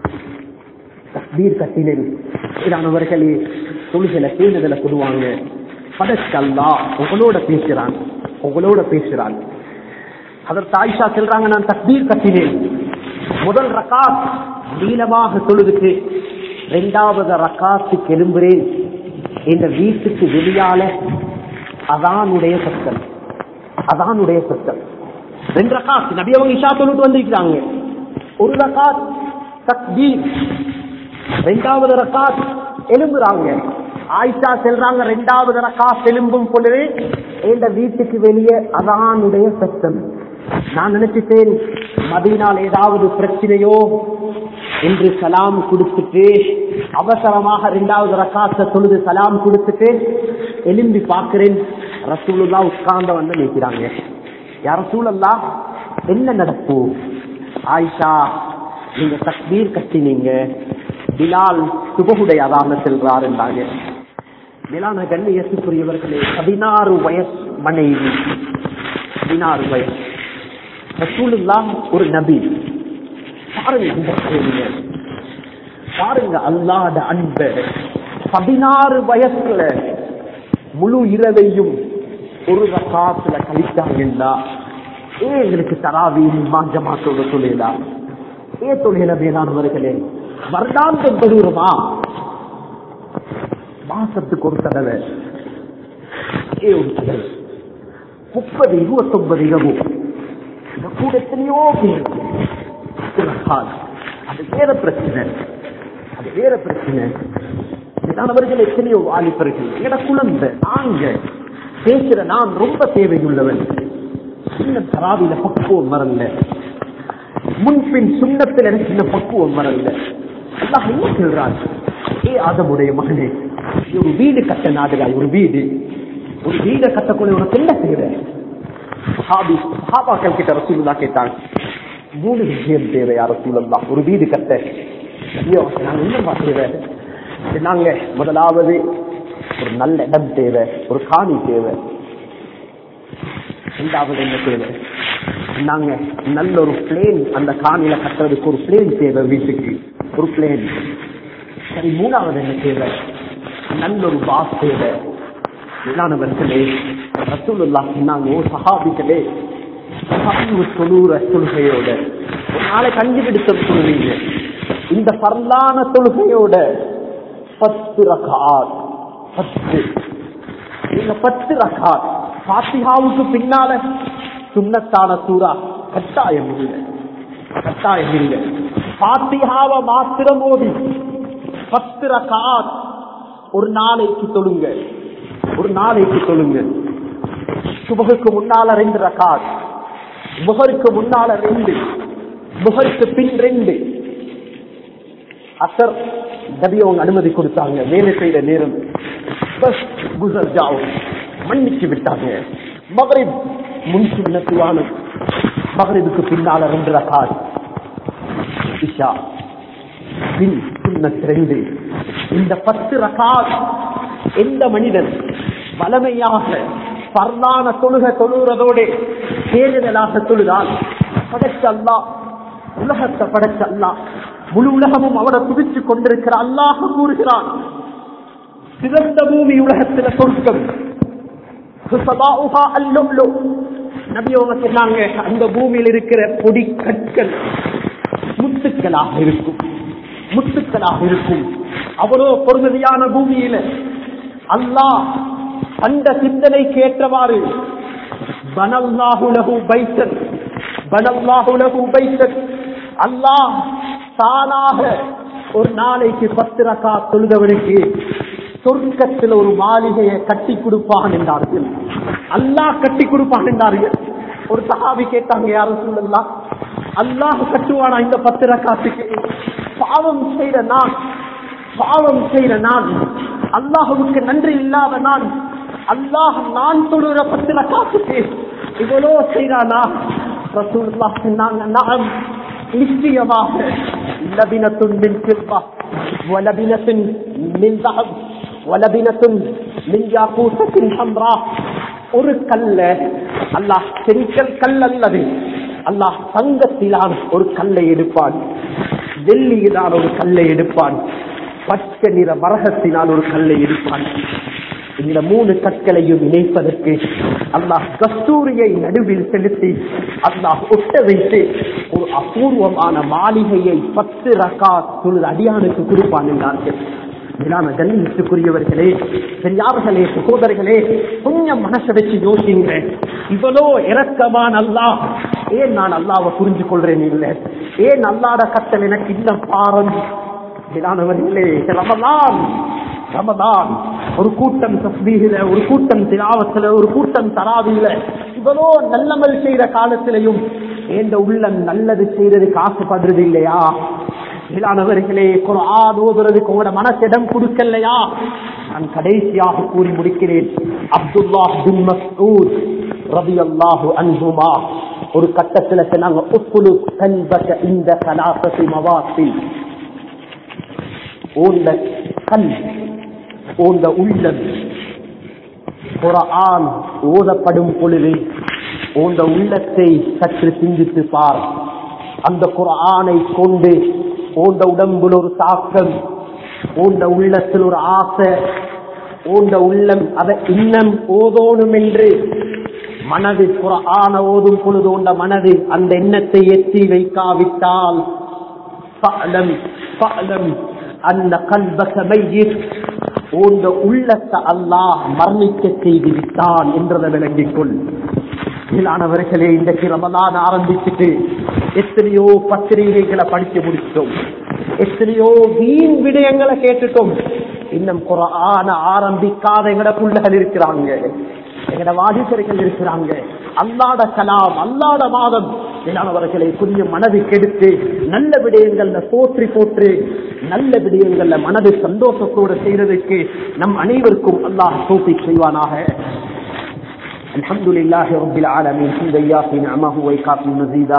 தக்பீர் கட்டினேன் இதானவர்களே தொழுகல பேணுதல சொல்லுவாங்க பதற்கல்லா உங்களோட பேசுறான் உங்களோட பேசுறான் அதற்கு ஆயிஷா செல்றாங்க நான் தக்பீர் கட்டினேன் முதல் ரக்காத் நீளமாக தொழுதுக்கு இரண்டாவது ரக்காத்துக்கு எழும்புறேன் இந்த வீட்டுக்கு வெளியால அதானுடைய சத்தம் அதானுடைய சத்தம் ரெண்டு ரக்காத் நபி அவங்க இஷா தொழுட்டு வந்திருக்கிறாங்க ஒரு ரக்காத் தக்பீர் ரெண்டாவது ரக்காத் எழும்புறாங்க ஆயிஷா செல்றாங்க ரெண்டாவது ரக்காத் எழும்பும் பொழுது இந்த வீட்டுக்கு வெளியே அதானுடைய சத்தம் நான் நினைச்சிட்டேன் மதினால் ஏதாவது பிரச்சனையோ என்று சலாம் கொடுத்துட்டு அவசரமாக இரண்டாவது ரக்காத்த தொழுது சலாம் கொடுத்துட்டு எலும்பி பார்க்கிறேன் ரசூலுல்லா உட்கார்ந்த வந்து நிற்கிறாங்க யார் ரசூலல்லா என்ன நடப்பு ஆயிஷா நீங்க தக்பீர் கட்டினீங்க பிலால் சுபகுடைய அதான செல்றார் என்றாங்க மேலான கண்ணியத்துக்குரியவர்களே பதினாறு வயசு மனைவி பதினாறு வயசு ரசூலுல்லா ஒரு நபி பாருங்க அந்த கேள்விய. பாருங்க அல்லாத அன்ப பதினாறு வயசுல முழு இரவையும் ஒரு ரகாத்துல கழித்தாங்கன்னா ஏ எங்களுக்கு தராவியின் மாஞ்சமாத்தோட தொழிலா ஏ தொழில வேளாண்வர்களே வருடாந்தம் தொழுகிறோமா மாசத்துக்கு ஒரு தடவை ஏ ஒரு தடவை முப்பது இருபத்தொன்பது இரவு இந்த கூட எத்தனையோ பேர் இருக்கிறார்கள். அது வேற பிரச்சனை அது வேற பிரச்சனை அவர்கள் எத்தனையோ வாலிபர்கள் என குழந்தை நாங்க பேசுற நான் ரொம்ப தேவையுள்ளவன் சின்ன தராவில பக்குவம் வரல முன்பின் சுண்ணத்தில் எனக்கு சின்ன பக்குவம் வரல அல்லாஹ் என்ன சொல்றான் ஏ ஆதமுடைய மகனே நீ ஒரு வீடு கட்ட நாடுகாய் ஒரு வீடு ஒரு வீடை கட்டக்கூடிய உனக்கு என்ன தேவை சஹாபி சஹாபாக்கள் கிட்ட ரசூலுல்லா கேட்டாங்க மூணு விஷயம் தேவை யார் ரசூலுல்லா ஒரு வீடு கட்ட ஐயோ நாங்க என்னமா தேவை நாங்க முதலாவது ஒரு நல்ல இடம் தேவை ஒரு காணி தேவை ரெண்டாவது என்ன தேவை நாங்க நல்ல ஒரு பிளேன் அந்த காணியில கட்டுறதுக்கு ஒரு பிளேன் தேவை வீட்டுக்கு ஒரு பிளேன் சரி மூணாவது என்ன தேவை நல்ல ஒரு பாஸ் தேவை இல்லாதவர்களே ரசூலுல்லா சொன்னாங்க ஓ சஹாபிகளே பதிவு தொழுற தொழுகையோட ஒரு நாளை கண்டுபிடித்த சொல்லுவீங்க இந்த பரலான தொழுகையோட பத்து ரகாத் பத்து இந்த பத்து ரகாத் பாத்திகாவுக்கு பின்னால சுண்ணத்தான சூறா கட்டாயம் இல்லை கட்டாயம் இல்லை பாத்திகாவை மாத்திரம் ஓடி பத்து ரகாத் ஒரு நாளைக்கு தொழுங்க ஒரு நாளைக்கு தொழுங்க சுபகுக்கு முன்னால ரெண்டு ரகாத் முகருக்கு முன்னால ரெண்டு முகருக்கு பின் ரெண்டு அசர் நபி அவங்க அனுமதி கொடுத்தாங்க வேலை செய்த நேரம் பஸ் குசர் ஜாவ் மன்னிச்சு விட்டாங்க மகரிப் முன் சுண்ணத்துவான மகரிபுக்கு பின்னால ரெண்டு ரகாத் இஷா பின் சுண்ணத் ரெண்டு இந்த பத்து ரகாத் எந்த மனிதன் வளமையாக பரலான தொழுக தொழுகிறதோட தேர்தலாக தொழுதால் படைச்ச அல்லா உலகத்தை படைச்ச அல்லா முழு உலகமும் அவனை துதிச்சு கொண்டிருக்கிற அல்லாஹ் கூறுகிறான் சிறந்த பூமி உலகத்துல சொர்க்கம் நபியோங்க சொன்னாங்க அந்த பூமியில் இருக்கிற பொடி கற்கள் முத்துக்களாக இருக்கும் முத்துக்களாக இருக்கும் அவ்வளோ பொறுமதியான பூமியில அல்லாஹ் அந்த சிந்தனைக்கு ஏற்றவாறு பனல்லாஹுலகு பைசன் பனல்லாஹுலகு பைசன் அல்லாஹ் தானாக ஒரு நாளைக்கு பத்து ரக்கா தொழுதவனுக்கு சொர்க்கத்தில் ஒரு மாளிகையை கட்டி கொடுப்பான் என்றார்கள் அல்லாஹ் கட்டி கொடுப்பான் என்றார்கள் ஒரு சகாவி கேட்டாங்க யாரும் சொல்லலாம் அல்லாஹ் கட்டுவானா இந்த பத்து ரக்காத்துக்கு பாவம் செய்த நான் பாவம் செய்த நான் அல்லாஹுவுக்கு நன்றி இல்லாத நான் அல்லாஹ் நான் தொழுகிற பத்து ரக்காத்துக்கு இவ்வளோ செய்தானா ரசூலுல்லாஹ் சொன்னாங்க நாம் நிச்சயமாக லபினத்துன் மின் சில்வா வலபினத்தின் மின் தஹப் வலபினத்துன் மின் யாக்கூசத்தின் ஹம்ரா ஒரு கல்ல அல்லாஹ் செங்கல் கல் அல்லது அல்லாஹ் தங்கத்திலான ஒரு கல்லை எடுப்பான் வெள்ளியிலான ஒரு கல்லை எடுப்பான் பச்சை நிற மரகத்தினால் ஒரு கல்லை எடுப்பான் இந்த மூணு கற்களையும் இணைப்பதற்கு அல்லாஹ் கஸ்தூரியை நடுவில் செலுத்தி அல்லாஹ் ஒட்ட வைத்து ஒரு அபூர்வமான மாளிகையை பத்து ரக்கா தொழுது அடியானுக்கு கொடுப்பான் என்றார்கள் மேலான கண்ணியத்துக்குரியவர்களே பெரியார்களே சகோதரர்களே கொஞ்சம் மனசை வச்சு யோசிங்க இவ்வளோ இறக்கமான அல்லாஹ் ஏன் நான் அல்லாவை புரிஞ்சு கொள்றேன் இல்லை ஏன் அல்லாட கத்தல் எனக்கு இன்னும் பாரம் மேலானவர்களே ரமலான் ரமதான் ஒரு கூட்டம் தஸ்பீகில ஒரு கூட்டம் திலாவத்துல ஒரு கூட்டம் தராவில இவ்வளோ நல்லமல் செய்யற காலத்திலையும் ஏந்த உள்ளம் நல்லது செய்யறதுக்கு ஆசைப்படுறது இல்லையா மேலானவர்களே குரான் ஓதுறதுக்கு உங்களோட மனசிடம் கொடுக்கலையா நான் கடைசியாக கூறி முடிக்கிறேன் அப்துல்லா பின் மஸ்ஊத் ரலியல்லாஹு அன்ஹுமா ஒரு கட்டத்துல சொன்னாங்க உப்புலு கல்பக இந்த கலாசத்தி மவாத்தில் ஓந்த கல் ஓந்த உள்ளம் குரான் ஓதப்படும் பொழுது ஓந்த உள்ளத்தை சற்று சிந்தித்து பார் அந்த குரானை கொண்டு ஓந்த உடம்பில் ஒரு தாக்கம் ஓந்த உள்ளத்தில் ஒரு ஆசை ஓந்த உள்ளம் அதை இன்னம் ஓதோனும் என்று மனது குரான ஓதும் பொழுது ஓந்த மனது அந்த எண்ணத்தை எத்தி வைக்காவிட்டால் فاعلم فاعلم أن قلبك ميت உங்க உள்ளத்தை அல்லாஹ் மரணிக்க செய்து விட்டான் என்றதை விளங்கிக் கொள் மேலானவர்களே இன்றைக்கு ரமலான் ஆரம்பிச்சுட்டு எத்தனையோ பத்திரிகைகளை படிச்சு முடிச்சிட்டோம் எத்தனையோ வீண் விடயங்களை கேட்டுட்டோம் இன்னும் குரான ஆரம்பிக்காத எங்கட புள்ளகள் இருக்கிறாங்க எங்கட வாதிசர்கள் இருக்கிறாங்க அல்லாட கலாம் அல்லாட மாதம் மேலானவர்களை புதிய மனதை கெடுத்து நல்ல விடயங்கள்ல போற்றி போற்று நல்ல விடயங்கள்ல மனது சந்தோஷத்தோடு செய்யறதுக்கு நம் அனைவருக்கும் அல்லாஹ் தோப்பி செய்வானாக الحمد لله رب العالمين حمدا يافي نعمه ويكافي مزيدا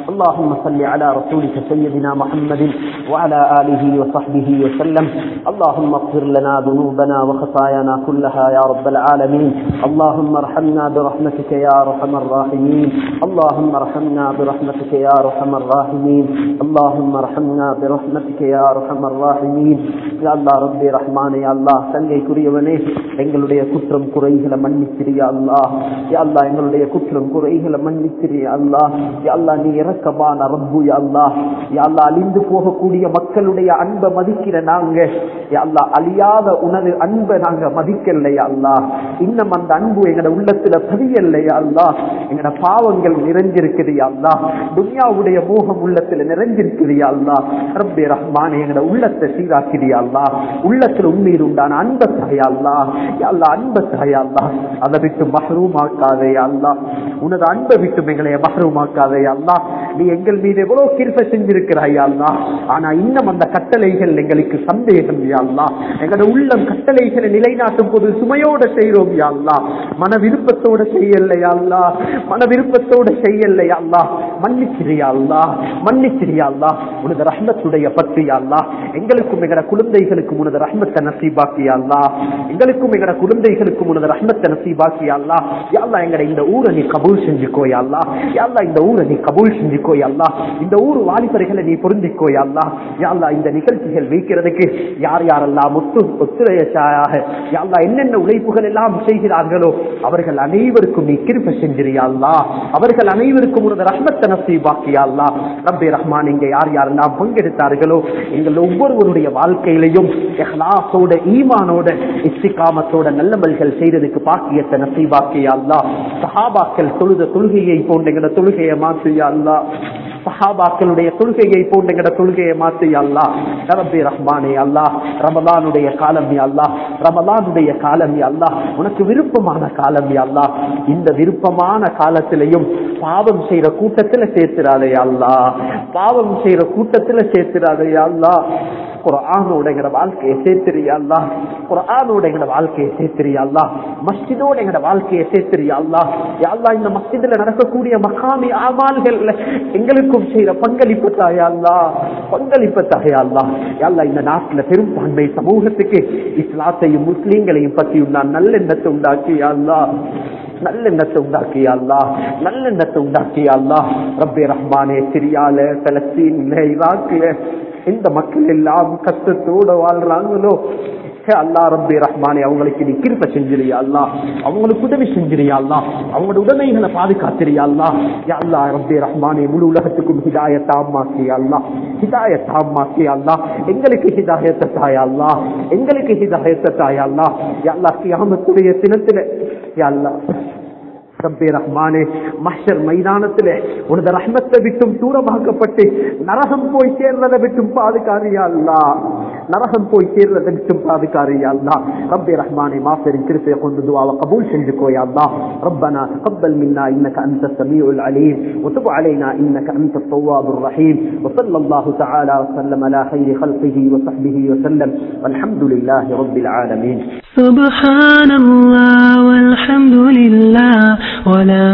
اللهم صل على رسولك سيدنا محمد وعلى آله وصحبه وسلم اللهم اغفر لنا ذنوبنا وخطايانا كلها يا رب العالمين اللهم ارحمنا برحمتك يا ارحم الراحمين اللهم ارحمنا برحمتك يا ارحم الراحمين اللهم ارحمنا برحمتك يا ارحم الراحمين يا الله ربي رحمن يا الله தங்கைக்குரியவனே எங்களுடைய குற்றம் குறைகளை மன்னிச்சிரியா அல்லாஹ் யா அல்லாஹ் எங்களுடைய குற்றம் குறைகளை மன்னிச்சிரியா அல்லாஹ் யா அல்லாஹ் நீ இறக்கமான ரப்பு யா அல்லாஹ் யா அல்லாஹ் அழிந்து போகக்கூடிய மக்களுடைய அன்பை மதிக்கிற நாங்க யா அல்லாஹ் அழியாத உனது அன்பை நாங்க மதிக்கலையா அல்லாஹ் இன்னும் அந்த அன்பு எங்கட உள்ளத்துல பதியலையா அல்லாஹ் எங்கட பாவங்கள் நிறைஞ்சிருக்குது அல்லாஹ் துன்யாவுடைய மோகம் உள்ளத்துல நிறைஞ்சிருக்குது அல்லாஹ் ரப்பே ரஹ்மான் எங்கட உள்ளத்தை சீராக்கிறியா அல்லாஹ் உள்ளத்துல உண்மையில் உண்டான அன்பை தாயா அல்லாஹ் யா அல்லாஹ் அன்பை தாயா அல்லாஹ் அதை விட்டு மஹ்ரூமாக்காதே அல்லாஹ் உனது அன்பை விட்டு எங்களை மஹ்ரூமாக்காதே அல்லாஹ் நீ எங்கள் மீது எவ்வளவு கிருப்பை செஞ்சிருக்கிறாய் அல்லாஹ் ஆனா இன்னும் அந்த கட்டளைகள் எங்களுக்கு சந்தேகம் யா அல்லாஹ் எங்களோட உள்ளம் கட்டளைகளை நிலைநாட்டும் போது சுமையோட செய்கிறோம் யா அல்லாஹ் மன விருப்பத்தோட செய்யலையா அல்லாஹ் மன விருப்பத்தோட செய்யலையா அல்லாஹ் மன்னிச்சிரியா அல்லாஹ் மன்னிச்சிரியா அல்லாஹ் உனது ரஹ்மத்துடைய பற்றியா அல்லாஹ் எங்களுக்கும் எங்கட குழந்தைகளுக்கும் உனது ரஹ்மத்தை நசீபாக்கியா அல்லாஹ் எங்களுக்கும் எங்கட குழந்தைகளுக்கும் உனது ரஹ்மத்தை நசீபாக்கியா அல்லாஹ் யா அல்லாஹ் எங்கட இந்த ஊரை நீ கபூல் செஞ்சுக்கோயா அல்லாஹ் யா அல்லாஹ் இந்த ஊரை நீ கபூல் செஞ்சுக்கோயா அல்லாஹ் இந்த ஊர் வாலிபர்களை நீ பொருந்திக்கோயா அல்லாஹ் யா அல்லாஹ் இந்த நிகழ்ச்சிகள் வைக்கிறதுக்கு யார் யாரெல்லாம் ஒத்து ஒத்துழையாக யா அல்லாஹ் என்னென்ன உழைப்புகள் எல்லாம் செய்கிறார்களோ அவர்கள் அனைவருக்கும் நீ கிருப செஞ்சிரியா அல்லாஹ் அவர்கள் அனைவருக்கும் உனது ரஹ்மத்தை நசீபாக்கியா அல்லாஹ் ரப்பே ரஹ்மான் இங்க யார் யாரெல்லாம் பங்கெடுத்தார்களோ எங்கள் ஒவ்வொருவருடைய வாழ்க்கையிலையும் இஹ்லாஸோட ஈமானோட இஸ்திகாமத்தோட நல்லமல்கள் செய்யறதுக்கு பாக்கியத்தை நசீபாக்கியா அல்லாஹ் சஹாபாக்கள் தொழுத தொழுகையை போன்ற எங்கட தொழுகையை மாற்றியா அல்லாஹ் சஹாபாக்களுடைய தொழுகையை போன்ற எங்கட தொழுகையை மாற்றி அல்லா ரபி ரஹ்மானே அல்லாஹ் ரமலானுடைய காலம் அல்லாஹ் ரமலானுடைய காலம் அல்லாஹ் உனக்கு விருப்பமான காலம் அல்லாஹ் இந்த விருப்பமான காலத்திலையும் பாவம் செய்யற கூட்டத்துல சேர்த்துறாதே அல்லாஹ் பாவம் செய்யற கூட்டத்துல சேர்த்துறாதே அல்லாஹ் குரானோட எங்கட வாழ்க்கையை சேர்த்திரியா அல்லா குரானோட எங்கட வாழ்க்கையை சேர்த்திரியா அல்லா மஸ்ஜிதோட எங்கட வாழ்க்கையை சேர்த்திரியா அல்லா யாழ்லா இந்த மஸ்ஜிதுல நடக்கக்கூடிய மகாமி ஆமால்கள் எங்களுக்கும் செய்யற பங்களிப்பு தாயா அல்லா பங்களிப்பு தாயா அல்லா யாழ்லா இந்த நாட்டுல பெரும்பான்மை சமூகத்துக்கு இஸ்லாத்தையும் முஸ்லீம்களையும் பற்றி நான் நல்லெண்ணத்தை உண்டாக்கியா அல்லா நல்லெண்ணத்தை உண்டாக்கியா அல்லா நல்லெண்ணத்தை உண்டாக்கியா அல்லா ரப்பே ரஹ்மானே சிரியால பலஸ்தீன்ல ஈராக்ல இந்த மக்கள் எல்லாம் கஷ்டத்தோட வாழ்றாங்களோ அல்லா ரப்பி ரஹ்மானே அவங்களுக்கு நீ கிருப்ப செஞ்சிரியா அல்லா அவங்களுக்கு உதவி செஞ்சிரியா அல்லா அவங்களோட உடமைகளை பாதுகாத்திரியா அல்லா யா அல்லா ரப்பி ரஹ்மானே முழு உலகத்துக்கும் ஹிதாயத் ஆமாக்கியா அல்லா ஹிதாயத் ஆமாக்கியா அல்லா எங்களுக்கு ஹிதாயத்தை தாயா அல்லா எங்களுக்கு ஹிதாயத்தை தாயா அல்லா யா அல்லா கியாமத்துடைய தினத்துல யா அல்லா ரப்பே ரஹ்மானே மஹர் மைதானத்திலே உனது ரஹ்மத்தை விட்டும் தூரமாக்கப்பட்டு நரகம் போய் சேர்றதை விட்டும் பாதுகாரியா அல்லா நரகம் போய் சேர்றதை விட்டும் பாதுகாரியா அல்லா ரப்பே ரஹ்மானே மாசரின் திருப்பையை கொண்டு துவாவை கபூல் செஞ்சுக்கோயா அல்லா ربنا تقبل منا انك انت السميع العليم وتب علينا انك انت التواب الرحيم وصلى الله تعالى وسلم على خير خلقه وصحبه وسلم والحمد لله رب العالمين سبحان الله والحمد لله ولا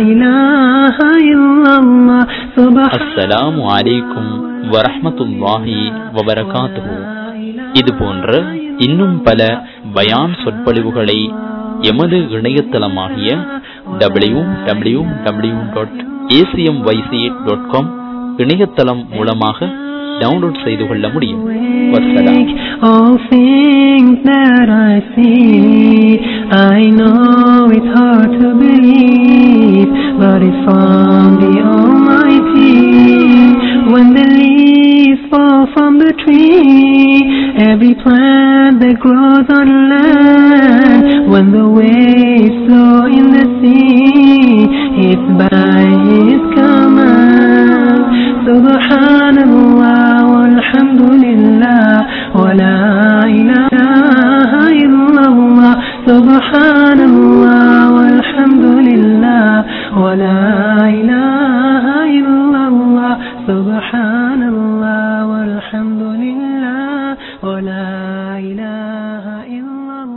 إله إلا الله سبحان அஸ்ஸலாமு அலைக்கும் வரஹ்மத்துல்லாஹி வபரகாத்துஹு இது போன்ற இன்னும் பல பயான் சொற்பொழிவுகளை எமது இணையதளமாகிய W W W dot A C M Y C dot com இணையதளம் மூலமாக டவுன்லோட் செய்து கொள்ள முடியும் வசலாம் All things that I see, I know it's hard to believe, but it's from the Almighty. When the leaves fall from the tree, every plant that grows on land, when the waves flow in the sea, it's by His command. Subhanallah walhamdulillah wa la ilaha illallah. Subhanallah walhamdulillah wa la ilaha illallah. Subhanallah walhamdulillah wa la ilaha illallah.